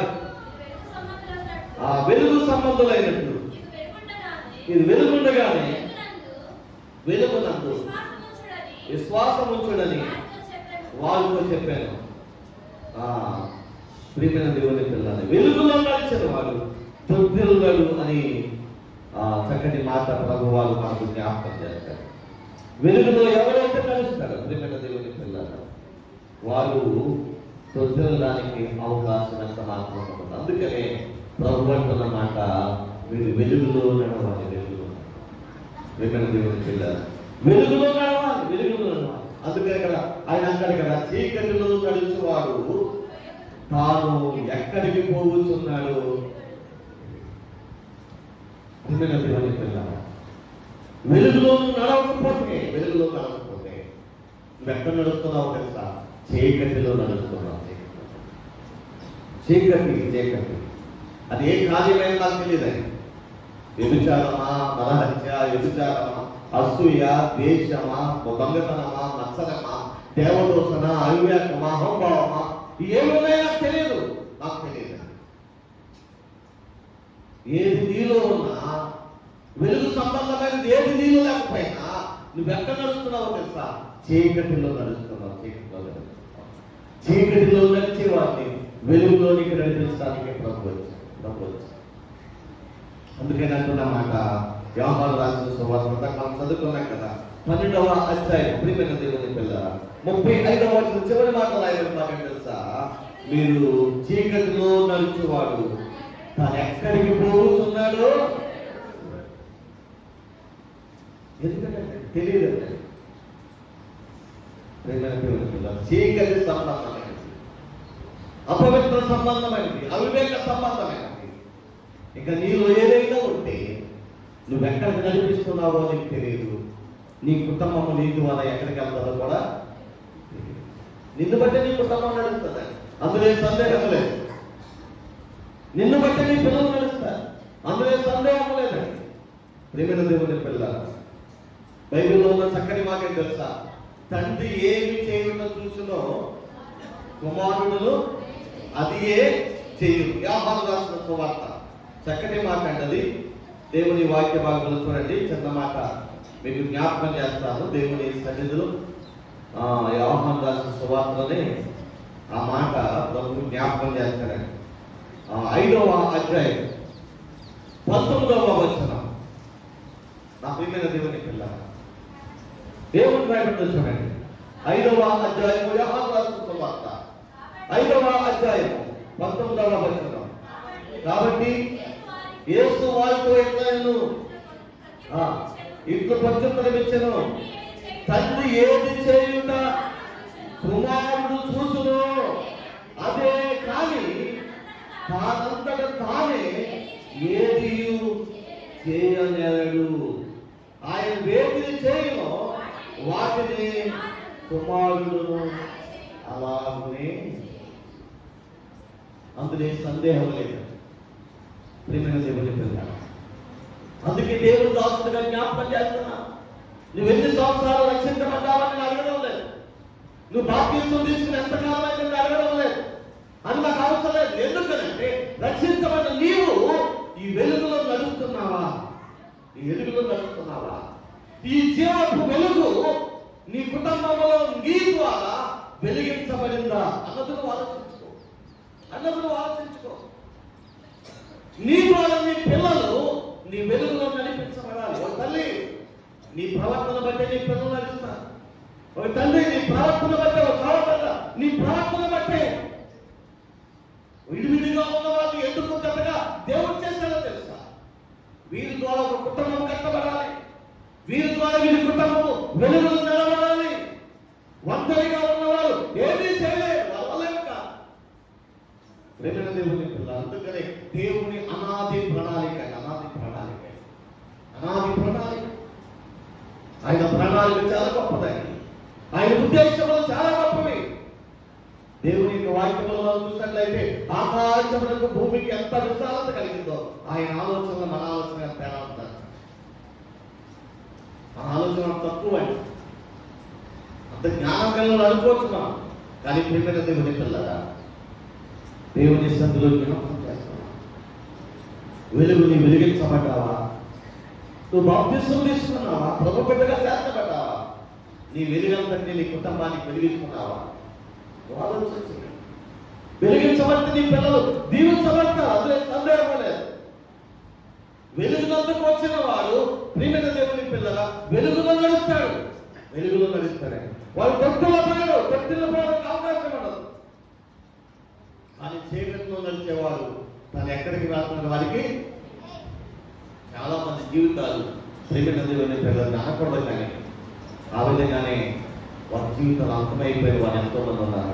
ఆ వెలుగు సంబంధులైనట్లు ఇది వెలుగుండగానే వెలుగునందు విశ్వాసం ఉంచుడని వాళ్ళతో చెప్పాను ఆ ప్రియమైన దేవుని పిల్లలు వెలుగులో నడిచిన వాడు తొద్దిల్లాడు అని ఆ చక్కటి మాట ప్రభు వాళ్ళు మనకు జ్ఞాపకం చేస్తారు వెలుగులో ఎవరైతే నడుస్తారో ప్రియమైన దేవుని పిల్లలు వారు తొద్దిల్లడానికి అవకాశం ఎంత మాత్రం ఉండదు అందుకనే ప్రభు అంటున్న మాట మీరు వెలుగులో నడవాలి వెలుగులో ప్రియమైన దేవుని పిల్లలు వెలుగులో నడవాలి వెలుగులో నడవాలి అందుకే కదా ఆయన అంటాడు కదా చీకటిలో నడుచువాడు తాను ఎక్కడికి పోవచ్చున్నాడు ప్రియమైన దేవుని పిల్లలు వెలుగులో నువ్వు నడవకపోతే వెలుగులో నడవకపోతే నువ్వు ఎక్కడ నడుస్తున్నావు తెలుసా చీకటిలో నడుస్తున్నావు చీకటి చీకటి అది ఏ కార్యమైనా నాకు తెలియదండి వ్యభిచారమా నరహత్య వ్యభిచారమా అసూయ ద్వేషమా దొంగతనమా నచ్చరమా దేవదోషణ అవివేకమా అహంభావమా ఏమున్నాయో నాకు తెలియదు నాకు తెలియదు ఏది నీలో ఉన్నా వెలుగు సంబంధమైనది ఏది నీలో లేకపోయినా నువ్వు ఎక్కడ నడుస్తున్నావో తెలుసా చీకటిలో నడుస్తున్నావు చీకటిలో నడుస్తున్నావు చీకటిలో నడిచే వారిని వెలుగులోనికి నడిపించడానికి ప్రభు వచ్చాడు. ప్రభు వచ్చాడు. అందుకని అంటున్నమాట వ్యవహార రాసిన సువార్త మనం చదువుకున్నాం కదా పన్నెండవ అధ్యాయం ప్రియమైన దేవుని పిల్ల ముప్పై ఐదవ వచ్చిన చివరి మాట రాయబడి మాట ఏంటి తెలుసా మీరు చీకటిలో నడుచువాడు తాను ఎక్కడికి పోతున్నాడో ఎందుకంటే తెలియదు ప్రియమైన దేవుని పిల్ల చీకటి సంబంధమైనది అపవిత్ర సంబంధమైనది అవివేక సంబంధమైనది ఇంకా నీలో ఏదైనా ఉంటే నువ్వు ఎక్కడికి నడిపిస్తున్నావో నీకు తెలియదు నీ కుటుంబం నీ ద్వారా ఎక్కడికి వెళ్తారో కూడా తెలియదు. నిన్ను బట్టి నీ కుటుంబం నడుస్తుంది అందులో ఏ సందేహం లేదు నిన్ను బట్టి నీ పిల్లలు నడుస్తారు అందులో ఏ సందేహం లేదండి ప్రేమైన దేవుని పిల్ల బైబిల్లో ఉన్న చక్కని మాట తెలుసా తండ్రి ఏమి చేయకుండా చూసినో కుమారుడును అది ఏ చేయు వ్యాపారం రాసిన సువార్త చక్కని మాట అండి అది దేవుని వాక్య భాగంలో చూడండి చిన్న మాట మీకు జ్ఞాపకం చేస్తాను దేవుని సన్నిధిలో ఆ, యోహాను రాసిన సువార్తలోనే ఆ మాట ప్రభు జ్ఞాపకం చేస్తాడండి ఆ, ఐదవ అధ్యాయం పంతొమ్మిదవ వచనం నా ప్రియమైన దేవుని పిల్ల దేవుని రాయబడి చూడండి ఐదవ అధ్యాయము యోహాను రాసిన సువార్త ఐదవ అధ్యాయం పంతొమ్మిదవ వచనం కాబట్టి యేసు వారితో ఎట్లను ఇట్లు ప్రత్యుత్తరం ఇచ్చను తండ్రి ఏది చేయుట కుమారుడు చూసును అదే కానీ తానంతట తానే ఏది చేయలేడు ఆయన వేటిని చేయను వాటిని కుమారుడు అలాగనే అందులో ఏ సందేహం లేదు ప్రియమైన దేవుని పిల్ల అందుకే దేవుడు దాసుడుగా జ్ఞాపకం చేస్తున్నా నువ్వు ఎన్ని సంవత్సరాలు రక్షించబడ్డావని నేను అడగడం లేదు నువ్వు బాప్తిస్తం తీసుకుని ఎంతకాలం అయితే నేను అడగడం లేదు అని నాకు అవసరం లేదు ఎందుకనంటే రక్షించబడ్డ నీవు ఈ వెలుగులో నడుస్తున్నావా ఈ వెలుగులో నడుస్తున్నావా ఈ జీవపు వెలుగు నీ కుటుంబంలో నీ ద్వారా వెలిగించబడిందా అన్నది నువ్వు ఆలోచించుకో అన్నది నువ్వు ఆలోచించుకో నీ ద్వారా నీ పిల్లలు నీ వెలుగులో నడిపించబడాలి ఒక తల్లి నీ ప్రవర్తన బట్టి నీ పిల్లలు నడుస్తారు ఒక తండ్రి నీ ప్రవర్తన బట్టే ఒక ప్రవర్తన నీ ప్రవర్తన బట్టే విడివిడిగా ఉన్న వాళ్ళు ఎందుకు జతగా దేవుడు చేశాడో తెలుసా వీరి ద్వారా ఒక కుటుంబం కట్టబడాలి వీరి ద్వారా వీరి కుటుంబము వెలుగులు నిలబడాలి ఒంటరిగా ఉన్నవారు ఏమీ చేయలేరు వాళ్ళ వల్ల ఏమీ కాదు ప్రేమైన దేవుని పిల్ల అందుకనే దేవుని అనాది ప్రణాళిక అనాది ప్రణాళిక అనాది ప్రణాళిక ఆయన ప్రణాళిక చాలా గొప్పదండి ఆయన ఉద్దేశములు చాలా గొప్పవి దేవుని యొక్క వాక్యములు మనం చూసినట్లయితే ఆకాశములకు భూమికి ఎంత విశాలత కలిగిందో ఆయన ఆలోచన మన ఆలోచన ఎంత తేడా ఉంటారు మన ఆలోచన తక్కువ అండి అంత జ్ఞానం కలిగిన అనుకోవచ్చు మనం కానీ ప్రియమైన దేవుని పిల్లరా దేవుని సందులో జ్ఞాపకం చేస్తావా వెలుగుని వెలిగించబడ్డావా నువ్వు బాప్తిస్తం తీసుకున్నావా ప్రభు బిడ్డగా చేర్చబడ్డావా నీ వెలుగంతటి నీ కుటుంబానికి వెలిగించుకున్నావా నువ్వు ఆలోచించు వెలిగించబడితే నీ పిల్లలు దీవించబడతారు అందులో సందేహం లేదు వెలుగునందుకు వచ్చిన వాడు ప్రియమైన దేవుని పిల్లల వెలుగులో నడుస్తాడు వెలుగులో నడుస్తాడు వాడు భక్తుల పోయాడు భక్తుల పోవడానికి అవకాశం ఉండదు కానీ చీకట్లో నడిచేవాడు తను ఎక్కడికి వెళ్తున్న వారికి చాలా మంది జీవితాలు ప్రేమిన దేవుని పిల్లలు అనకూడదు కానీ ఆ విధంగానే వారి జీవితాలు అంతమైపోయిన వారు ఎంతో మంది ఉన్నారు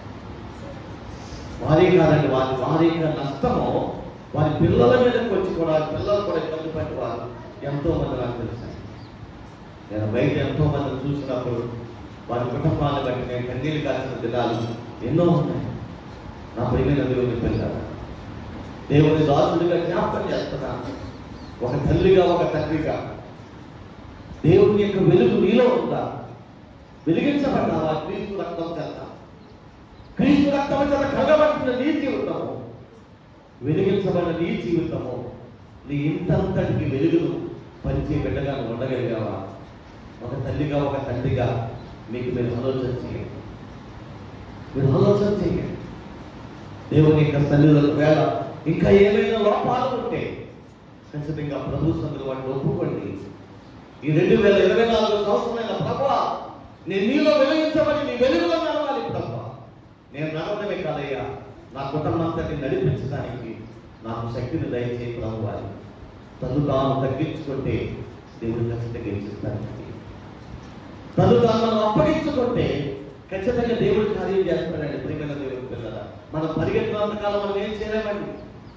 వారి కాదండి వారి వారి యొక్క నష్టము వారి పిల్లల మీదకి వచ్చి కూడా పిల్లలు కూడా ఇబ్బంది పడి వారు ఎంతో మంది నాకు తెలుసు నేను బయట ఎంతో మందిని చూసినప్పుడు వారి కుటుంబాన్ని బట్టి నేను కన్నీళ్ళు కాల్చిన దినాలు ఎన్నో ఉన్నాయి నా ప్రియమైన దేవుని పిల్లలు దేవుని దాసుడిగా జ్ఞాపకం చేస్తున్నాను ఒక తల్లిగా ఒక తండ్రిగా దేవుని యొక్క వెలుగు నీలో ఉందా వెలిగించబడ్డావా క్రీస్తు రక్తం చేత క్రీస్తు రక్తం చేత కలగబడిన నీ జీవితము వెలిగించబడిన నీ జీవితము నీ ఇంతంతటికి వెలుగును పంచే బిడ్డగా నువ్వు ఉండగలిగావా ఒక తల్లిగా ఒక తండ్రిగా మీకు మీరు ఆలోచన చేయండి మీరు ఆలోచన చేయండి దేవుని యొక్క సన్నిధులకు వేళ ఇంకా ఏమైనా లోపాలు ఉంటే ఖచ్చితంగా ప్రభు సందులు వాటిని ఒప్పుకోండి ఈ రెండు వేల ఇరవై నాలుగు సంవత్సరమైన ప్రభా నేను నీలో వెలిగించబడి నీ వెలుగులో నడవాలి ప్రభా నేను నడవడమే కాదయ్యా నా కుటుంబం అంతటి నడిపించడానికి నాకు శక్తిని దయచేయి ప్రభు వారి తను తాను తగ్గించుకుంటే దేవుడు ఖచ్చితంగా ఇచ్చిస్తాను తను తాను అప్పగించుకుంటే ఖచ్చితంగా దేవుడు కార్యం చేస్తాడండి ప్రియమైన దేవుడు పిల్లల మనం పరిగెత్తినంత కాలం మనం ఏం చేయలేమండి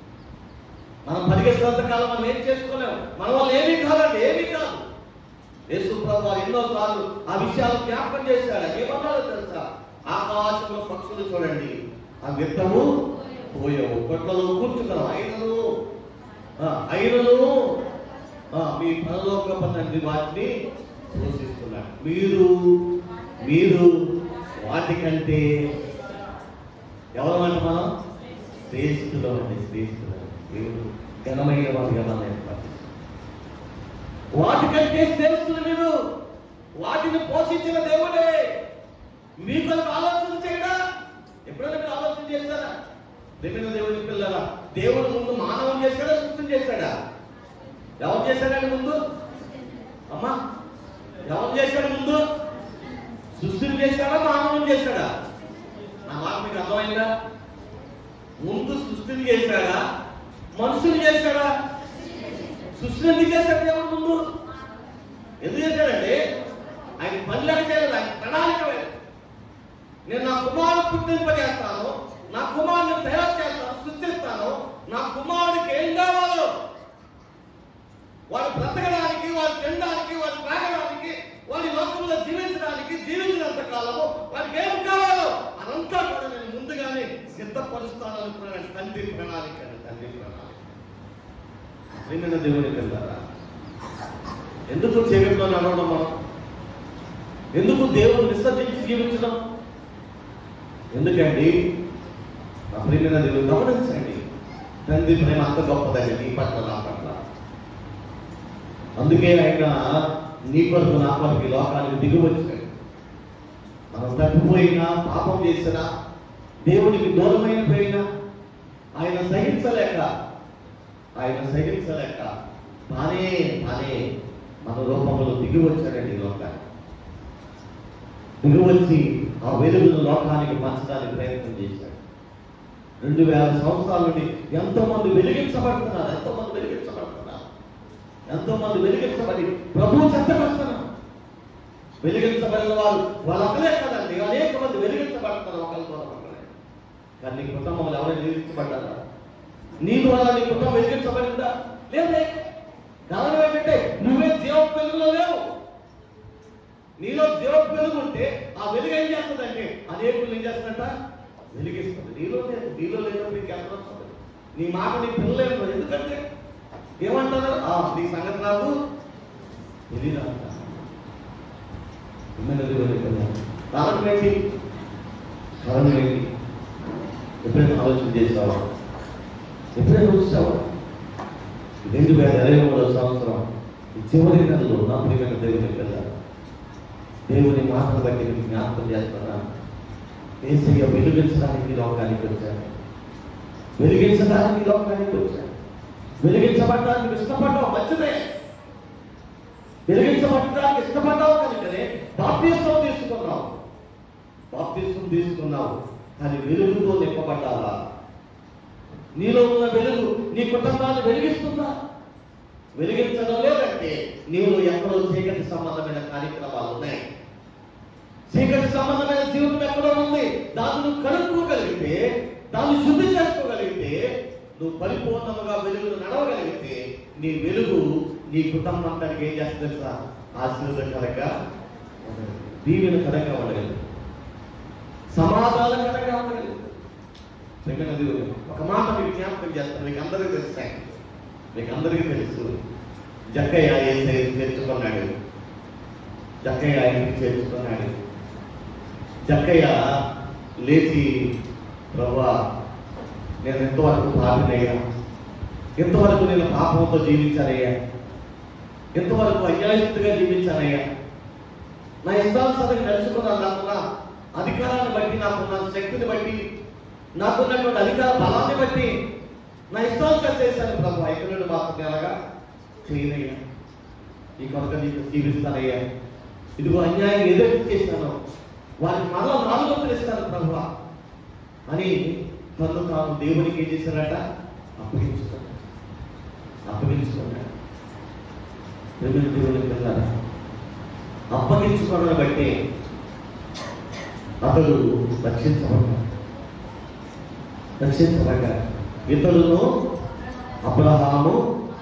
మనం పరిగెత్తినంత కాలం మనం ఏం చేసుకోలేము మన వల్ల ఏమీ కాదండి ఏమీ కాదు యేసు ప్రభు వారు ఎన్నో సార్లు ఆ విషయాలు జ్ఞాపకం చేశాడు ఏమన్నారో తెలుసా ఆకాశంలో పక్షులు చూడండి ఆ విత్తము పోయవు కొట్లలో కూర్చున్నావు అయినను ఆ, అయినను ఆ, మీ పరలోక తండ్రి వాటిని పోషిస్తున్నాడు మీరు మీరు వాటికంటే ఎవరమంట మనం శ్రేష్ఠులు అండి శ్రేష్ఠులు మీరు ఘనమైన వారు ఘనమైన వారు. వాటికంటే శ్రేష్ఠులు మీరు వాటిని పోషించిన దేవుడే మీకు ఒక ఆలోచన చేయడా ఎప్పుడైనా మీరు ఆలోచన చేశారా ప్రేమైన దేవుని పిల్లరా దేవుడు ముందు మానవం చేశాడా సృష్టి చేశాడా ఎవరు చేశాడండి ముందు అమ్మా ఎవరు చేశాడు ముందు సృష్టిని చేశాడా మానవం చేశాడా నా మాట మీకు అర్థమైందా ముందు సృష్టిని చేశాడా మనుషులు చేశాడా సృష్టిని ఎందుకు చేశాడు దేవుడు ముందు ఎందుకు చేశాడంటే ఆయన పనులకు చేయలేదు ఆయన ప్రణాళిక వేరు. నేను నా కుమారుడు పుట్టింపజేస్తాను నా కుమారుని తయారు చేస్తాను సృష్టిస్తాను నా కుమారుడికి ఏం కావాలో వాడు బ్రతకడానికి వాడు తినడానికి వాడు త్రాగడానికి వాడి లోకంలో జీవించడానికి జీవించినంత కాలము వాడికి ఏం కావాలో అదంతా కూడా నేను ముందుగానే సిద్ధపరుస్తాను అనుకున్నాను తండ్రి ప్రణాళిక తండ్రి ప్రణాళిక ప్రేమైన దేవుని పిల్లరా ఎందుకు చీకట్లో నడవడం మనం ఎందుకు దేవుడు విసర్జించి జీవించడం ఎందుకండి నా ప్రియమైన దేవుడు గమనించండి తండ్రి ప్రేమ అంత గొప్పదండి నీ పట్ల నా పట్ల అందుకే ఆయన నీ కొరకు నా కొరకు ఈ లోకానికి దిగి వచ్చాడు మనం తప్పిపోయినా పాపం చేసినా దేవునికి దూరమైన పోయినా ఆయన సహించలేక ఆయన సహించలేక తానే తానే మన రూపంలో దిగి వచ్చాడండి ఈ లోకానికి దిగి వచ్చి ఆ వెలుగును లోకానికి పంచడానికి ప్రయత్నం చేశాడు రెండు వేల సంవత్సరాల నుండి ఎంతో మంది వెలిగించబడుతున్నారు ఎంతో మంది వెలిగించబడుతున్నారు ఎంతో మంది వెలిగించబడి ప్రభు చెత్తకొస్తున్నారు వెలిగించబడిన వారు వాళ్ళొక్కలే కదండి అనేక మంది వెలిగించబడుతున్నారు ఒకరితో ఒకరే కానీ నీ కుటుంబంలో ఎవరైనా వెలిగించబడ్డారా నీ ద్వారా నీ కుటుంబం వెలిగించబడిందా లేదే కారణం ఏంటంటే నువ్వే జీవ వెలుగులో లేవు నీలో జీవ వెలుగు ఉంటే ఆ వెలుగు ఏం చేస్తుందంటే అనేకులు ఏం చేస్తుందంట వెలిగిస్తుంది నీలో లేదు నీలో లేనప్పుడు నీకు ఎంత వస్తుంది నీ మాట నీ పిల్లలేదు ఎందుకంటే ఏమంటారు ఆ నీ సంగతి నాకు తెలియదు కారణం ఏంటి కారణం ఏంటి ఎప్పుడైనా ఆలోచన చేసావా ఎప్పుడైనా చూసావా రెండు వేల ఇరవై మూడో సంవత్సరం ఈ చివరి నెలలో నా ప్రియమైన దేవుని పిల్ల దేవుని మాటను బట్టి మీకు జ్ఞాపకం చేస్తున్నా ఏసయ్య వెలిగించడానికి లోకానికి వచ్చాను వెలిగించడానికి లోకానికి వచ్చాను వెలిగించబడడానికి ఇష్టపడ్డావు మంచిదే వెలిగించబడడానికి ఇష్టపడ్డావు కనుకనే బాప్తిస్తం తీసుకున్నావు బాప్తిస్తం తీసుకున్నావు కానీ వెలుగుతో నింపబడ్డావా నీలో ఉన్న వెలుగు నీ కుటుంబాన్ని వెలిగిస్తుందా వెలిగించడం లేదంటే నీలో ఎక్కడో చీకటి సంబంధమైన కార్యక్రమాలు ఉన్నాయి చీకటి సంబంధమైన జీవితం ఎక్కడో ఉంది దాన్ని నువ్వు కనుక్కోగలిగితే దాన్ని శుద్ధి చేసుకోగలిగితే నువ్వు పరిపూర్ణముగా వెలుగును నడవగలిగితే నీ వెలుగు నీ కుటుంబానికి ఏం చేస్తుంది సార్ ఆశీర్వదకరంగా ఉండగలదు. దీవెనకరంగా ఉండగలదు సమాధానకరంగా ఉండగలదు ప్రియమైన దేవుడు, ఒక మాట మీకు జ్ఞాపకం చేస్తాను మీకు అందరికీ తెలుసు మీకు అందరికీ తెలుసు జక్కయ్య ఏసై చేర్చుకున్నాడు జక్కయ్య ఆయనకి చేర్చుకున్నాడు జక్కయ్య లేచి ప్రభా నేను ఎంతవరకు పాపినయ్యా ఎంతవరకు నేను పాపంతో జీవించానయ్యా ఎంతవరకు అన్యాయస్తుగా జీవించానయ్యా నా ఇష్టానుసారంగా నడుచుకున్నాను నాకున్న అధికారాన్ని బట్టి నాకున్న శక్తిని బట్టి నాకున్నటువంటి అధికార బలాన్ని బట్టి నా ఇష్టానుసారం చేశాను ప్రభు ఐక్యుడు మాత్రం ఎలాగా చేయనయ్యా ఈ కొరక నీకు జీవిస్తానయ్యా ఇదిగో అన్యాయం ఏదైతే చేశానో వారికి మరలా నాలుగు ఇస్తాను ప్రభు అని తను తాను దేవునికి ఏం చేశారట అప్పగించుకున్నాడు అప్పగించుకున్నాడు ప్రేమ దేవునికి వెళ్ళారా అప్పగించుకోవడం బట్టి అతడు రక్షించబడ్డాడు రక్షించబడ్డారు ఇతరులను అబ్రహాము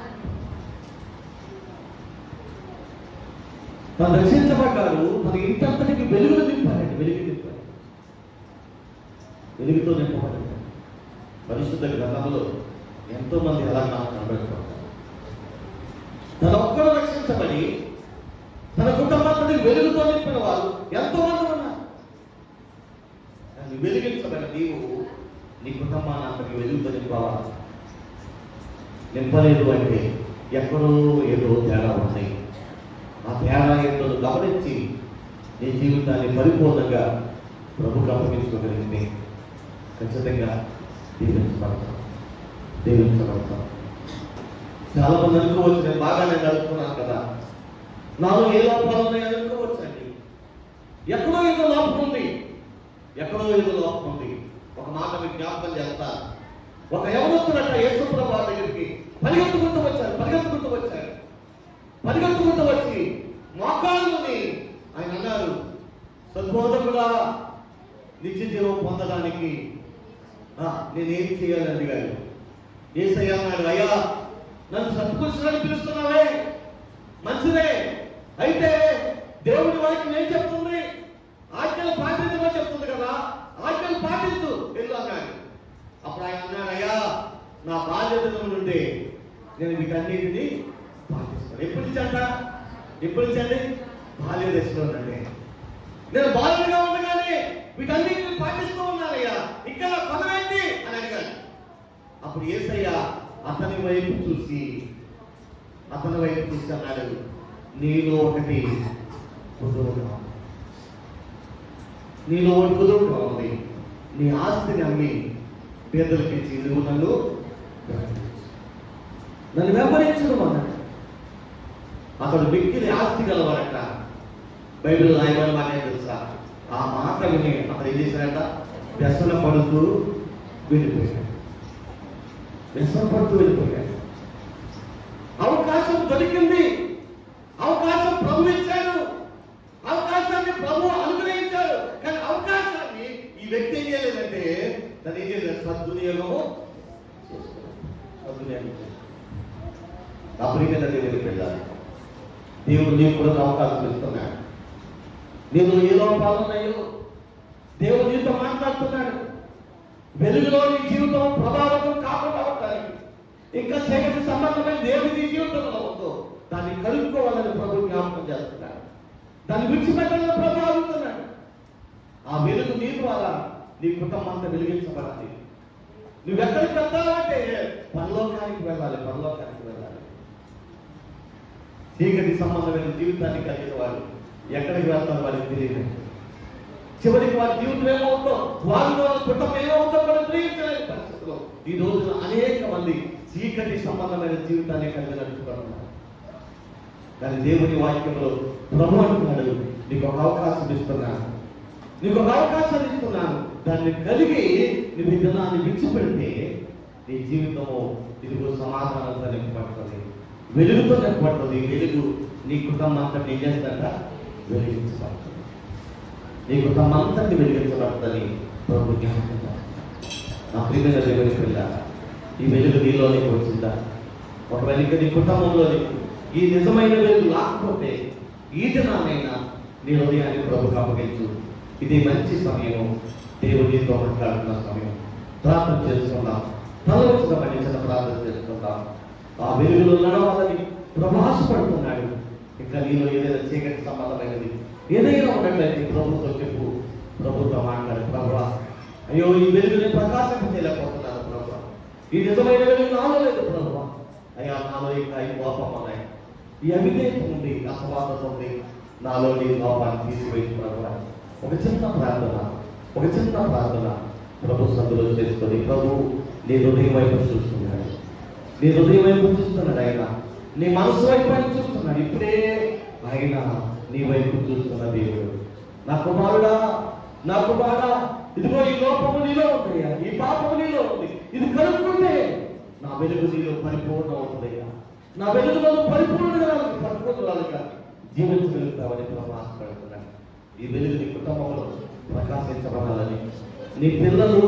తను రక్షించబడ్డారు తన ఇంటంతటికి వెలుగులు నింపారండి వెలుగు నింపారు వెలుగుతో నింపబడ్డారు పరిశుద్ధ గ్రంథంలో ఎంతో మంది అలా నాకు కనబడుతున్నారు తన ఒక్కరు రక్షించబడి తన కుటుంబాన్ని వెలుగుతో నింపిన వారు ఎంతో మంది ఉన్నారు దాన్ని వెలిగించబడి నీవు నీ కుటుంబాన్ని అక్కడికి వెలుగుతో నింపావా నింపలేదు అంటే ఎక్కడో ఏదో తేడా ఉన్నాయి ఆ తేడా ఏంటో గమనించి నీ జీవితాన్ని పరిపూర్ణంగా ప్రభుకి అప్పగించుకోగలిగితే ఖచ్చితంగా దీవించబడతాం దీవించబడతాం చాలా మంది అనుకోవచ్చు నేను బాగానే నడుపుతున్నాను కదా నాలో ఏ లోపాలు ఉన్నాయని అనుకోవచ్చండి ఎక్కడో ఏదో లోపం ఉంది ఎక్కడో ఏదో లోపం ఉంది ఒక మాట మీకు జ్ఞాపకం చేస్తా ఒక యవనస్తున్నట్ట యేసుప్రభు వారి దగ్గరికి పరిగెత్తుకుంటూ వచ్చారు పరిగెత్తుకుంటూ వచ్చారు పరిగెత్తుకుంటూ వచ్చి మోకాళ్ళని ఆయన అన్నారు సద్బోధకుడా నిత్య జీవం పొందడానికి ఆ, నేనేం చేయాలని అడిగాడు ఏసయ్య అన్నాడు అయ్యా నన్ను సత్పురుషులని పిలుస్తున్నావే మంచిదే అయితే దేవుడి వారికి నేను చెప్తుంది ఆజ్ఞలు పాటించమని చెప్తుంది కదా ఆజ్ఞలు పాటించు వెళ్ళు అన్నాడు అప్పుడు ఆయన అన్నాడు అయ్యా నా బాధ్యతల నుండి నేను వీటన్నిటిని పాటిస్తాను ఎప్పుడు ఇచ్చంట ఎప్పుడు ఇచ్చండి బాల్య దశలో ఉండండి నేను బాలుడిగా ఉండగానే వీటన్నిటిని పాటిస్తూ ఉన్నానయ్యా ఇక్కడ పదవేంటి అని అడిగాడు అప్పుడు ఏసయ్య అతని వైపు చూసి అతని వైపు చూసి అన్నాడు నీలో ఒకటి కుదురుగా ఉంది. నీలో ఒకటి కుదురుగా ఉంది నీ ఆస్తిని అమ్మి పేదలకి ఇచ్చి నువ్వు నన్ను వెంబడించు. నన్ను వెంబడించడం అన్నాడు అతడు వ్యక్తిని ఆస్తి గలవాడట బైబిల్ రాయబడి మాట ఏం తెలుసా ఆ మాట విని అతడు ఏం చేశాడట వ్యసన పడుతూ వెళ్ళిపోయాడు వ్యసన పడుతూ వెళ్ళిపోయాడు అవకాశం దొరికింది అవకాశం ప్రభు ఇచ్చాడు అవకాశాన్ని ప్రభు అనుగ్రహించాడు కానీ అవకాశాన్ని ఈ వ్యక్తి ఏం చేయలేదంటే దాన్ని ఏం చేయలేదు సద్వినియోగము చేసుకోలేదు. సద్వినియోగం చేసుకోలేదు. నా ప్రియమైన దేవుని వెళ్ళాలి దేవుడు నీకు కూడా ఒక అవకాశం ఇస్తున్నాడు నీలో ఏ లోపాలు ఉన్నాయో దేవుడు నీతో మాట్లాడుతున్నాడు వెలుగులో నీ జీవితం ప్రభావితం కాకుండా ఉండడానికి ఇంకా చీకటి సంబంధమైన దేవుడి నీ జీవితంలో ఉందో దాన్ని కలుపుకోవాలని ప్రభు జ్ఞాపకం చేస్తున్నాడు దాన్ని విడిచిపెట్టాలని ప్రభు అడుగుతున్నాడు ఆ వెలుగు నీ ద్వారా నీ కుటుంబం అంతా వెలిగించబడాలి నువ్వు ఎక్కడికి వెళ్తావంటే పరలోకానికి వెళ్ళాలి పరలోకానికి వెళ్ళాలి చీకటి సంబంధమైన జీవితాన్ని కలిగిన వారు ఎక్కడికి వెళ్తారు వారికి తెలియదు చివరికి వారి జీవితం ఏమవుతుందో వారి వాళ్ళ కుటుంబం ఏమవుతుందో కూడా గ్రహించలేని పరిస్థితిలో ఈ రోజున అనేక మంది చీకటి సంబంధమైన జీవితాన్ని కలిగి నడుపుతున్నారు కానీ దేవుని వాక్యంలో ప్రభు అంటున్నాడు నీకు ఒక అవకాశం ఇస్తున్నాను నీకు ఒక అవకాశం ఇస్తున్నాను దాన్ని కలిగి నువ్వు ఈ దినాన్ని విడిచిపెడితే నీ జీవితము ఇదిగో సమాధానంతో నింపబడుతుంది వెలుగుతో నింపబడుతుంది వెలుగు నీ కుటుంబం అంతా ఏం చేస్తుందంట వెలిగించబడుతుంది నీ కుటుంబం అంతటి వెలిగించబడుతుంది ప్రభు జ్ఞాపకం చేస్తాడు. నా ప్రియమైన దేవుని పిల్ల ఈ వెలుగు నీలోనికి వచ్చిందా ఒకవేళ ఇంకా నీ కుటుంబంలో నీకు ఈ నిజమైన వెలుగు లేకపోతే ఈ దినానైనా నీ హృదయాన్ని ప్రభుకు అప్పగించు ఇది మంచి సమయం దేవుడితో మాట్లాడుతున్న సమయం ప్రార్థన చేసుకుందాం తలవచ్చిన పండించిన ప్రార్థన చేసుకుందాం ఆ వెలుగులో నడవాలని ప్రభు ఆశపడుతున్నాడు ఇంకా నీలో ఏదైనా చీకటి సంబంధమైనది ఏదైనా ఉన్నట్లయితే ప్రభుత్వం చెప్పు ప్రభుత్వం మాట్లాడు ప్రభు అయ్యో ఈ వెలుగుని ప్రకాశం చేయలేకపోతున్నాను ప్రభు ఈ నిజమైన వెలుగు నాలో లేదు ప్రభు అయ్యా నాలో ఇంకా ఈ లోపం ఉన్నాయి ఈ అవిధేయత ఉంది అసమానత ఉంది నాలో నీ లోపాన్ని తీసివేసి ప్రభు ఒక చిన్న ప్రార్థన ఒక చిన్న ప్రార్థన ప్రభు సందులో చేసుకొని ప్రభు నీ హృదయం వైపు చూస్తున్నాడు నీ హృదయం వైపు చూస్తున్నాడు ఆయన నీ మనసు వైపు ఆయన చూస్తున్నాడు ఇప్పుడే ఆయన నీ వైపు చూస్తున్న దేవుడు నా కుమారుడా నా కుమారుడా ఇదిగో ఈ లోపము నీలో ఉందయ్యా ఈ పాపము నీలో ఉంది ఇది కలుపుకుంటే నా వెలుగు నీలో పరిపూర్ణ అవుతుందయ్యా నా వెలుగులో పరిపూర్ణంగా పరిపూర్ణాలుగా జీవించగలుగుతామని ప్రభు ఆశపడుతున్నాడు ఈ వెలుగు నీ కుటుంబంలో ప్రకాశించబడాలని నీ పిల్లలు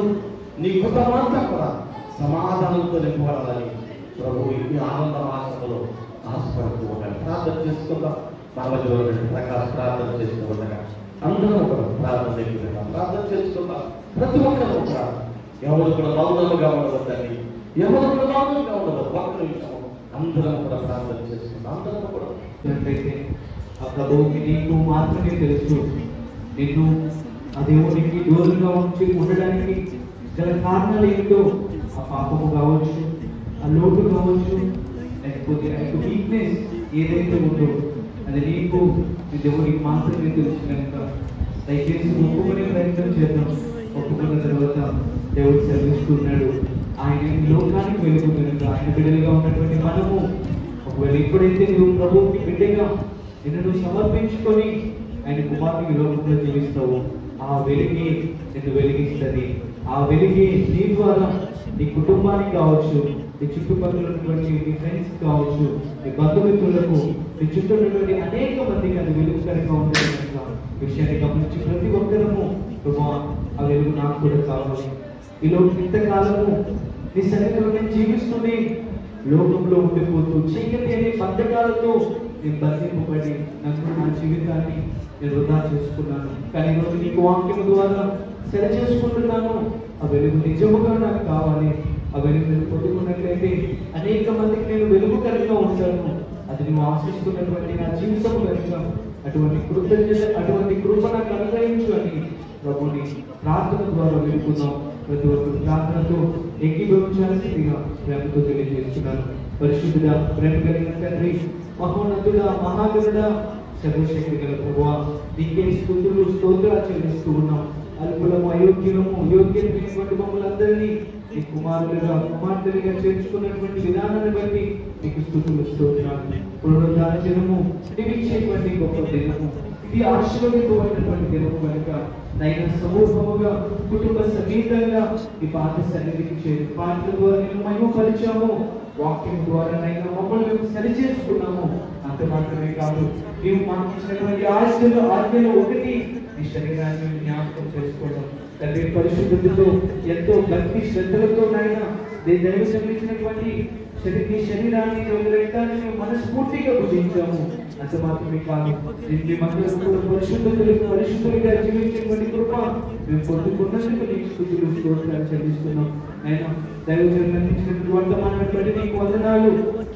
నీ కుటుంబమంతా కూడా సమాధానంతో నింపబడాలని ప్రభు ఈ ఆనంద మాసంలో ఆశపడుతూ ఉన్నాడు ప్రార్థన చేసుకుందాం మన మధ్యలో ఉన్న ప్రకాశ ప్రార్థన చేస్తూ ఉండగా అందరం కూడా ప్రార్థన చేసుకుందాం ప్రార్థన చేసుకుందాం ప్రతి ఒక్కరు కూడా ఎవరు కూడా మౌనంగా ఉండవద్దండి ఎవరు కూడా మౌనంగా ఉండవద్దు ఒక్క నిమిషం అందరం కూడా ప్రార్థన చేసుకుందాం అందరం కూడా అయితే ఆ ప్రభువుకి నీకు మాత్రమే తెలుసు నిన్ను ఆ దేవునికి దూరంగా ఉంచి ఉండడానికి గల కారణాలు ఏమిటో ఆ పాపము కావచ్చు ఆ లోటు కావచ్చు లేకపోతే ఆ యొక్క వీక్నెస్ ఏదైతే ఉందో అది నీకు నీ దేవునికి మాత్రమే తెలుసు కనుక దయచేసి ఒప్పుకునే ప్రయత్నం చేద్దాం ఒప్పుకున్న తర్వాత దేవుడు సెలవిస్తున్నాడు ఆయన ఈ లోకానికి వెలుగు కనుక ఆయన బిడ్డలుగా ఉన్నటువంటి మనము ఒకవేళ ఎప్పుడైతే నువ్వు ప్రభువుకి బిడ్డగా నిన్ను నువ్వు సమర్పించుకొని ఆయన కుమార్తెకి లోకంలో జీవిస్తావు ఆ వెలిగి నిన్ను వెలిగిస్తుంది ఆ వెలిగి నీ ద్వారా నీ కుటుంబానికి కావచ్చు నీ చుట్టుపక్కల ఉన్నటువంటి నీ ఫ్రెండ్స్ కావచ్చు నీ బంధుమిత్రులకు నీ చుట్టూ ఉన్నటువంటి అనేక మందికి అది వెలుగుకరంగా ఉంటుంది కనుక విషయాన్ని గమనించి ప్రతి ఒక్కరము ప్రభా ఆ వెలుగు నాకు కూడా కావాలి ఈ లోకం ఇంతకాలము నీ సన్నిధిలో నేను జీవిస్తూనే లోకంలో ఉండిపోతూ చీకటి అనే బంధకాలతో నేను బంధింపబడి నాకు నా జీవితాన్ని నేను వృధా చేసుకున్నాను కానీ ఈరోజు నీకు వాక్యం ద్వారా సరి చేసుకుంటున్నాను ఆ వెలుగు నిజముగా నాకు కావాలి ఆ వెలుగు నేను పొందుకున్నట్లయితే అనేక మందికి నేను వెలుగుకరంగా ఉంటాను అది నువ్వు ఆశిస్తున్నటువంటి నా జీవితం కనుక అటువంటి కృతజ్ఞత అటువంటి కృప నాకు అనుగ్రహించు అని ప్రభుని ప్రార్థన ద్వారా వెలుగుతున్నాం ప్రతి ఒక్కరు ప్రార్థనతో ఏకీభవించాల్సిందిగా ప్రేమతో తెలియజేస్తున్నాను పరిశుద్ధుడా ప్రేమ కలిగిన తండ్రి మహోన్నతుడా మహాగరుడా సర్వశక్తి గల ప్రభువా నీకే స్థుతులు స్తోత్రాలు చెల్లిస్తూ ఉన్నాం అల్పులము అయోగ్యులము యోగ్యమైనటువంటి మమ్మల్ని అందరినీ నీ కుమారులుగా కుమార్తెలుగా చేర్చుకున్నటువంటి విధానాన్ని బట్టి నీకు స్థుతులు స్తోత్రాలు పునరుద్ధార దినము నిలిచేటువంటి గొప్ప దినము ఇది ఆశీర్వదింపబడినటువంటి దినము కనుక నైనా సమూహముగా కుటుంబ సమేతంగా ఈ పాత సన్నిధికి చేరి పాటల ద్వారా నేను మహిమపరిచాము వాక్యం ద్వారా నైనా మమ్మల్ని మేము సరి చేసుకున్నాము అంత మాత్రమే కాదు నీవు మాకు ఇచ్చినటువంటి ఆశలు ఆజ్ఞలు ఒకటి నీ శరీరాన్ని మేము జ్ఞాపకం చేసుకోవడం తండ్రి పరిశుద్ధతతో ఎంతో భక్తి శ్రద్ధలతో నాయన దైవ సంబంధించినటువంటి శరీ నీ శరీరాన్ని రక్తాన్ని మేము మనస్ఫూర్తిగా భుజించాము అంత మాత్రమే కాదు దీన్ని మందిరం కూడా పరిశుద్ధులు పరిశుద్ధులుగా జీవించేటువంటి కృప మేము పొందుకున్నందుకు నీకు స్థుతులు స్తోత్రాలు చెల్లిస్తున్నాం ఆయన దైవజనం అందించినటువంటి వర్తమానం బట్టి నీకు వందనాలు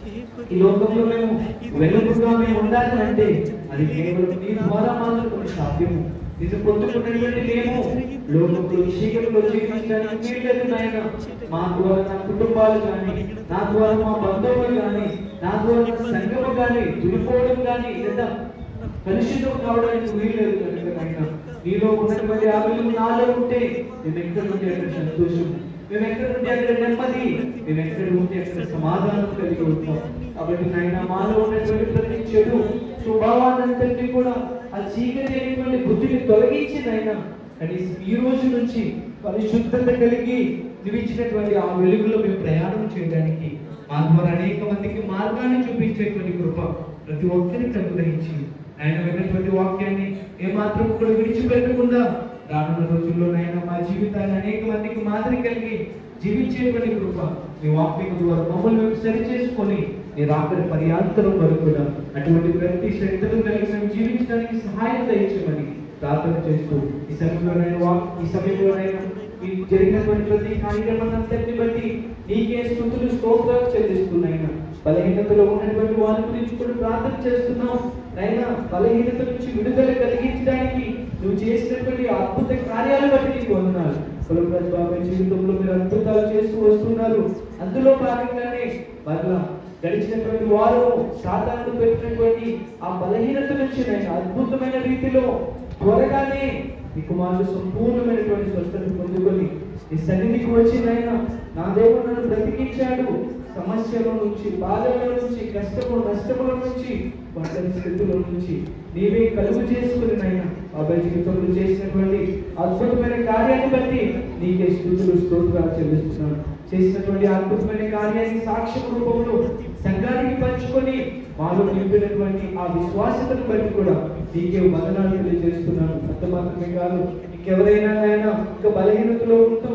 ఈ లోకంలో మేము వెలుగుగా మేము ఉండాలి అంటే అది కేవలం నీ ద్వారా మాత్రమే సాధ్యము ఇది పొందుకున్నటువంటి మేము లోకంలో చీకటిలో జీవించడానికి వీల్లేదు నాయన మా ద్వారా నా కుటుంబాలు కానీ నా ద్వారా మా బంధువులు కానీ నా ద్వారా నా సంఘము కానీ దుడిపోవడం కానీ లేదా కలుషితం కావడానికి వీల్లేదు కనుక నాయన నీలో ఉన్నటువంటి ఆ వెలుగు నాలో ఉంటే మేము ఎక్కడ నుండి అక్కడ సంతోషం మేము ఎక్కడ నుండి అక్కడ నెమ్మది మేము ఎక్కడ ఉంటే అక్కడ సమాధానం కలిగి ఉంటాం కాబట్టి నాయన మాలో ఉన్నటువంటి ప్రతి చెడు స్వభావాన్నంతటినీ కూడా ఆ చీకటి అనేటువంటి బుద్ధిని తొలగించి నాయన కనీసం ఈ రోజు నుంచి పరిశుద్ధత కలిగి నిలిచినటువంటి ఆ వెలుగులో మేము ప్రయాణం చేయడానికి మా ద్వారా అనేక మందికి మార్గాన్ని చూపించేటువంటి కృప ప్రతి ఒక్కరికి అనుగ్రహించి ఆయన విన్నటువంటి వాక్యాన్ని ఏమాత్రం కూడా విడిచిపెట్టకుండా రానున్న రోజుల్లో నాయన మా జీవితాన్ని అనేక మందికి మాదిరి కలిగి జీవించేటువంటి కృప మీ వాక్యం ద్వారా మమ్మల్ని మేము సరి చేసుకొని నీ రాకరి పర్యాంతరం వరకు కూడా అటువంటి ప్రతి శ్రద్ధలు కలిగి మేము జీవించడానికి సహాయం దయచేయమని ప్రార్థన చేస్తూ ఈ సమయంలోనైనా వాక్ ఈ సమయంలోనైనా ఈ జరిగినటువంటి ప్రతి కార్యక్రమాన్ని అంతటిని బట్టి నీకే స్థుతులు స్తోత్రాలు చెల్లిస్తున్నాయినా బలహీనతలో ఉన్నటువంటి వారి గురించి కూడా ప్రార్థన చేస్తున్నాం అయినా బలహీనత నుంచి విడుదల కలిగించడానికి నువ్వు చేసినటువంటి అద్భుత కార్యాలు బట్టి నీకు వందనాలు కులరాజ్ బాబాయ్ జీవితంలో మీరు అద్భుతాలు చేస్తూ వస్తున్నారు అందులో భాగంగానే మరలా గడిచినటువంటి వారు సాధారణ పెట్టినటువంటి ఆ బలహీనత నుంచి నేను అద్భుతమైన రీతిలో త్వరగానే ఈ కుమారుడు సంపూర్ణమైనటువంటి స్వస్థత పొందుకొని ఈ సన్నిధికి వచ్చి నాయన నా దేవుడు నన్ను బ్రతికించాడు సమస్యల నుంచి బాధల నుంచి కష్టము నష్టముల నుంచి ఒంటరి స్థితిలో నుంచి నీవే కలుగు చేసుకుని నాయన బాబాయ్ జీవితంలో చేసినటువంటి అద్భుతమైన కార్యాన్ని బట్టి నీకే స్థుతులు స్తోత్రాలు చెల్లిస్తున్నాను చేసినటువంటి అద్భుతమైన కార్యాన్ని సాక్ష్యం రూపంలో సంఘానికి పంచుకొని మాలో నింపినటువంటి ఆ విశ్వాసతను బట్టి కూడా నీకే వందనాలు తెలియజేస్తున్నాను అంత మాత్రమే కాదు ఇంకెవరైనా నాయన ఇంకా బలహీనతలో ఉంటూ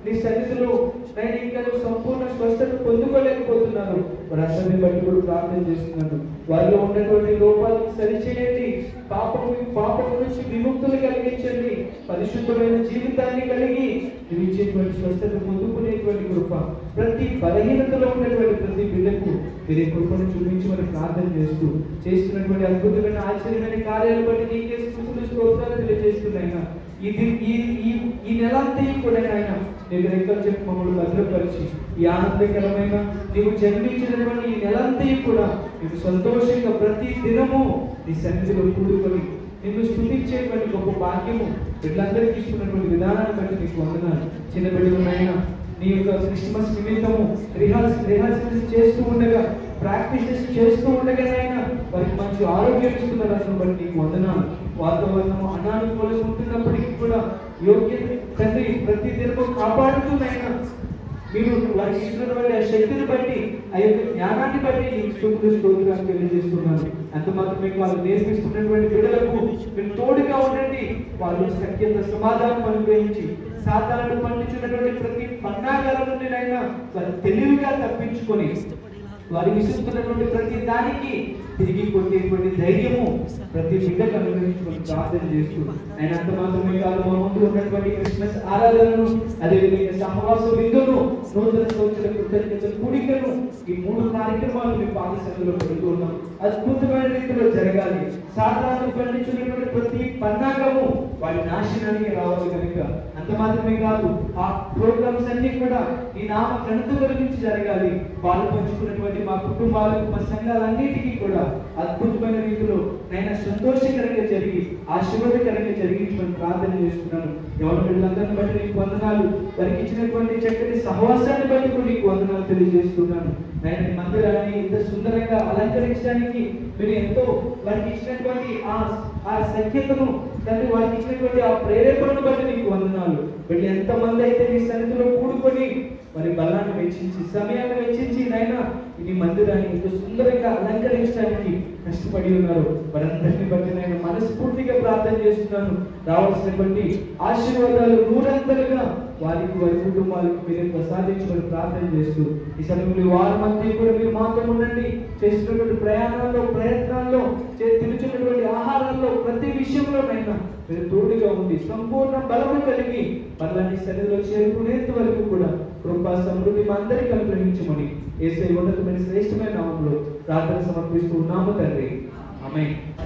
నీ సన్నిధిలో నేను ఇంకా సంపూర్ణ స్వస్థత పొందుకోలేకపోతున్నాను వారందరిని బట్టి కూడా ప్రార్థన చేస్తున్నాను వారిలో ఉన్నటువంటి లోపాలను సరిచేయండి పాపము పాపం నుంచి విముక్తులు కలిగించండి పరిశుద్ధమైన జీవితాన్ని కలిగి మీరు ఇచ్చేటువంటి స్వస్థత పొందుకునేటువంటి కృప ప్రతి బలహీనతలో ఉన్నటువంటి ప్రతి బిడ్డకు మీరు ఈ కృపను చూపించమని ప్రార్థన చేస్తూ చేస్తున్నటువంటి అద్భుతమైన ఆశ్చర్యమైన కార్యాలు బట్టి నీకే స్థుతులు స్తోత్రాలు తెలియజేస్తున్నాయినా ఇది ఈ ఈ ఈ నెల అంతా కూడా ఆయన నీకు రెక్కలు చెప్పి మమ్మల్ని భద్రపరిచి ఈ ఆనందకరమైన నీవు జన్మించినటువంటి ఈ నెలంతా కూడా నీకు సంతోషంగా ప్రతి దినము నీ సన్నిధిలో కూడుకొని నిన్ను స్థుతించేటువంటి గొప్ప భాగ్యము వీళ్ళందరికీ ఇస్తున్నటువంటి విధానాన్ని బట్టి నీకు వందనాలు చిన్న బిడ్డలు నాయన నీ యొక్క క్రిస్మస్ నిమిత్తము రిహార్స్ రిహార్సల్స్ చేస్తూ ఉండగా ప్రాక్టీసెస్ చేస్తూ ఉండగా నాయన వారికి మంచి ఆరోగ్యం ఇస్తున్న దాన్ని బట్టి నీకు వందనాలు వాతావరణం అనానుకూలంగా ఉంటున్నప్పటికీ కూడా యోగ్యత తండ్రి ప్రతి దినము కాపాడుతున్నాయన మీరు వారికి ఇచ్చినటువంటి ఆ శక్తిని బట్టి ఆ యొక్క జ్ఞానాన్ని బట్టి నీకు స్తోత్రులు స్తోత్రాలు తెలియజేస్తున్నాను అంత మాత్రమే వాళ్ళు నేర్పిస్తున్నటువంటి బిడ్డలకు మీరు తోడుగా ఉండండి వాళ్ళు సత్యత సమాధానం అనుగ్రహించి సాధారణ పండించినటువంటి ప్రతి పన్నాగాల నుండి అయినా వారు తెలివిగా తప్పించుకొని వారు విసురుతున్నటువంటి ప్రతి దానికి తిరిగి కొట్టేటువంటి ధైర్యము ప్రతి బిడ్డకు అనుగ్రహించుకొని ప్రార్థన చేస్తూ ఆయన అంత మాత్రమే కాదు మా ముందు ఉన్నటువంటి క్రిస్మస్ ఆరాధనను అదేవిధంగా సహవాస విందును నూతన సంవత్సర కృతజ్ఞత కూడికను ఈ మూడు కార్యక్రమాలు మీ పాఠశాలలో పెడుతున్నాం అద్భుతమైన రీతిలో జరగాలి సాధారణ పండించినటువంటి ప్రతి పన్నాగము వారి నాశనానికి రావాలి కనుక అంత మాత్రమే కాదు ఆ ప్రోగ్రామ్స్ అన్ని కూడా ఈ నామ ఘనత గురించి జరగాలి పాలు పంచుకున్నటువంటి మా కుటుంబాలకు మా సంఘాలన్నిటికీ కూడా అద్భుతమైన రీతిలో నేను సంతోషకరంగా జరిగి ఆశీర్వాదకరంగా జరిగించమని ప్రార్థన చేస్తున్నాను ఎవరి బిడ్డలందరిని బట్టి నీకు వందనాలు వారికి ఇచ్చినటువంటి చక్కటి సహవాసాన్ని బట్టి కూడా నీకు వందనాలు తెలియజేస్తున్నాను నేను ఈ మందిరాన్ని ఇంత సుందరంగా అలంకరించడానికి మీరు ఎంతో వారికి ఇచ్చినటువంటి ఆ ఆ సఖ్యతను తండ్రి వారికి ఇచ్చినటువంటి ఆ ప్రేరేపణను బట్టి నీకు వందనాలు వీళ్ళు ఎంతమంది అయితే నీ సన్నిధిలో కూడుకొని మరి బలాన్ని వెచ్చించి సమయాన్ని వెచ్చించి నాయన ఈ మందిరాన్ని ఇంత సుందరంగా అలంకరించడానికి కష్టపడి ఉన్నారు వారందరినీ బట్టి నేను మనస్ఫూర్తిగా ప్రార్థన చేస్తున్నాను రావాల్సినటువంటి ఆశీర్వాదాలు నూరంతలుగా వారికి వారి కుటుంబాలకు మీరు ప్రసాదించమని ప్రార్థన చేస్తూ ఈ సమయంలో వారం అంతా కూడా మీరు మాతో ఉండండి చేస్తున్నటువంటి ప్రయాణాల్లో ప్రయత్నాల్లో చే- తినుచున్నటువంటి ఆహారాల్లో ప్రతి విషయంలోనైనా మీరు తోడుగా ఉంది సంపూర్ణ బలము కలిగి మళ్ళీ సన్నిధిలో చేరుకునేంత వరకు కూడా కృపా సమృద్ధి మా అందరికీ అనుగ్రహించమని ఏసై ఉన్నతమైన శ్రేష్టమైన నామంలో ప్రార్థన సమర్పిస్తూ ఉన్నాము తండ్రి ఆమె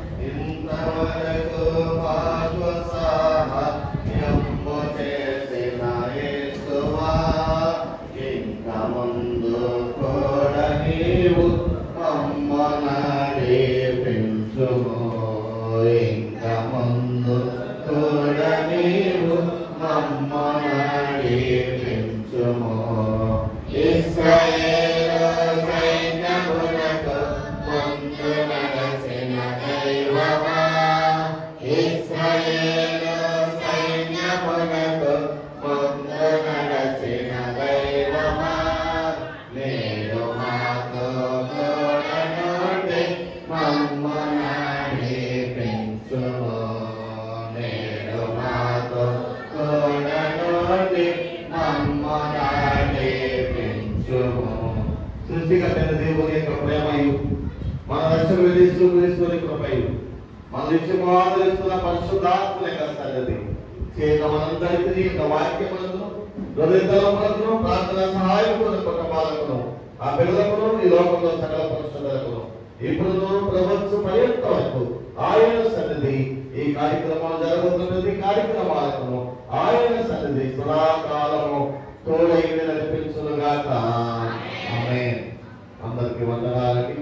ఇంతవరకు పాశ్వసాహ్యము చేసిన యేసువా, ఇంక ముందు కూడా నీవు మమ్మల్ని నడిపించుము. ఇంక ముందు కూడా నీవు మమ్మల్ని నడిపించుము. ఇశ్రాయేలు సైన్యములకు ముందు నడచిన దైవమా, ఇశ్రాయేలు సైన్యములకు ముందు నడచిన దైవమా, నేడు మాతో కూడా నుండి మమ్మల్ని నడిపించుము. నేడు మాతో కూడా నుండి మమ్మల్ని నడిపించుము. సృష్టికర్తైన దేవుని యొక్క ప్రేమయు మన రక్షణ క్రీస్తుని కృపయు మన నిత్యము ఆదరిస్తున్న పరిశుద్ధాత్మ యొక్క సన్నది చేత మనందరికీ నీ యొక్క వాక్యములను హృదయతలములను ప్రార్థన సహాయకులను కుటుంబాలను ఆ పిల్లలను ఈ లోకంలో సకల పరిశుద్ధులకు ఇప్పుడు ప్రభుత్వ పర్యంత వరకు ఆయన సన్నిధి ఈ కార్యక్రమాలు జరుగుతున్నది కార్యక్రమాలను ఆయన సన్నిధి సదాకాలము తోడైన నడిపించునుగాక ఆమేన్ అందరికి వందనాలని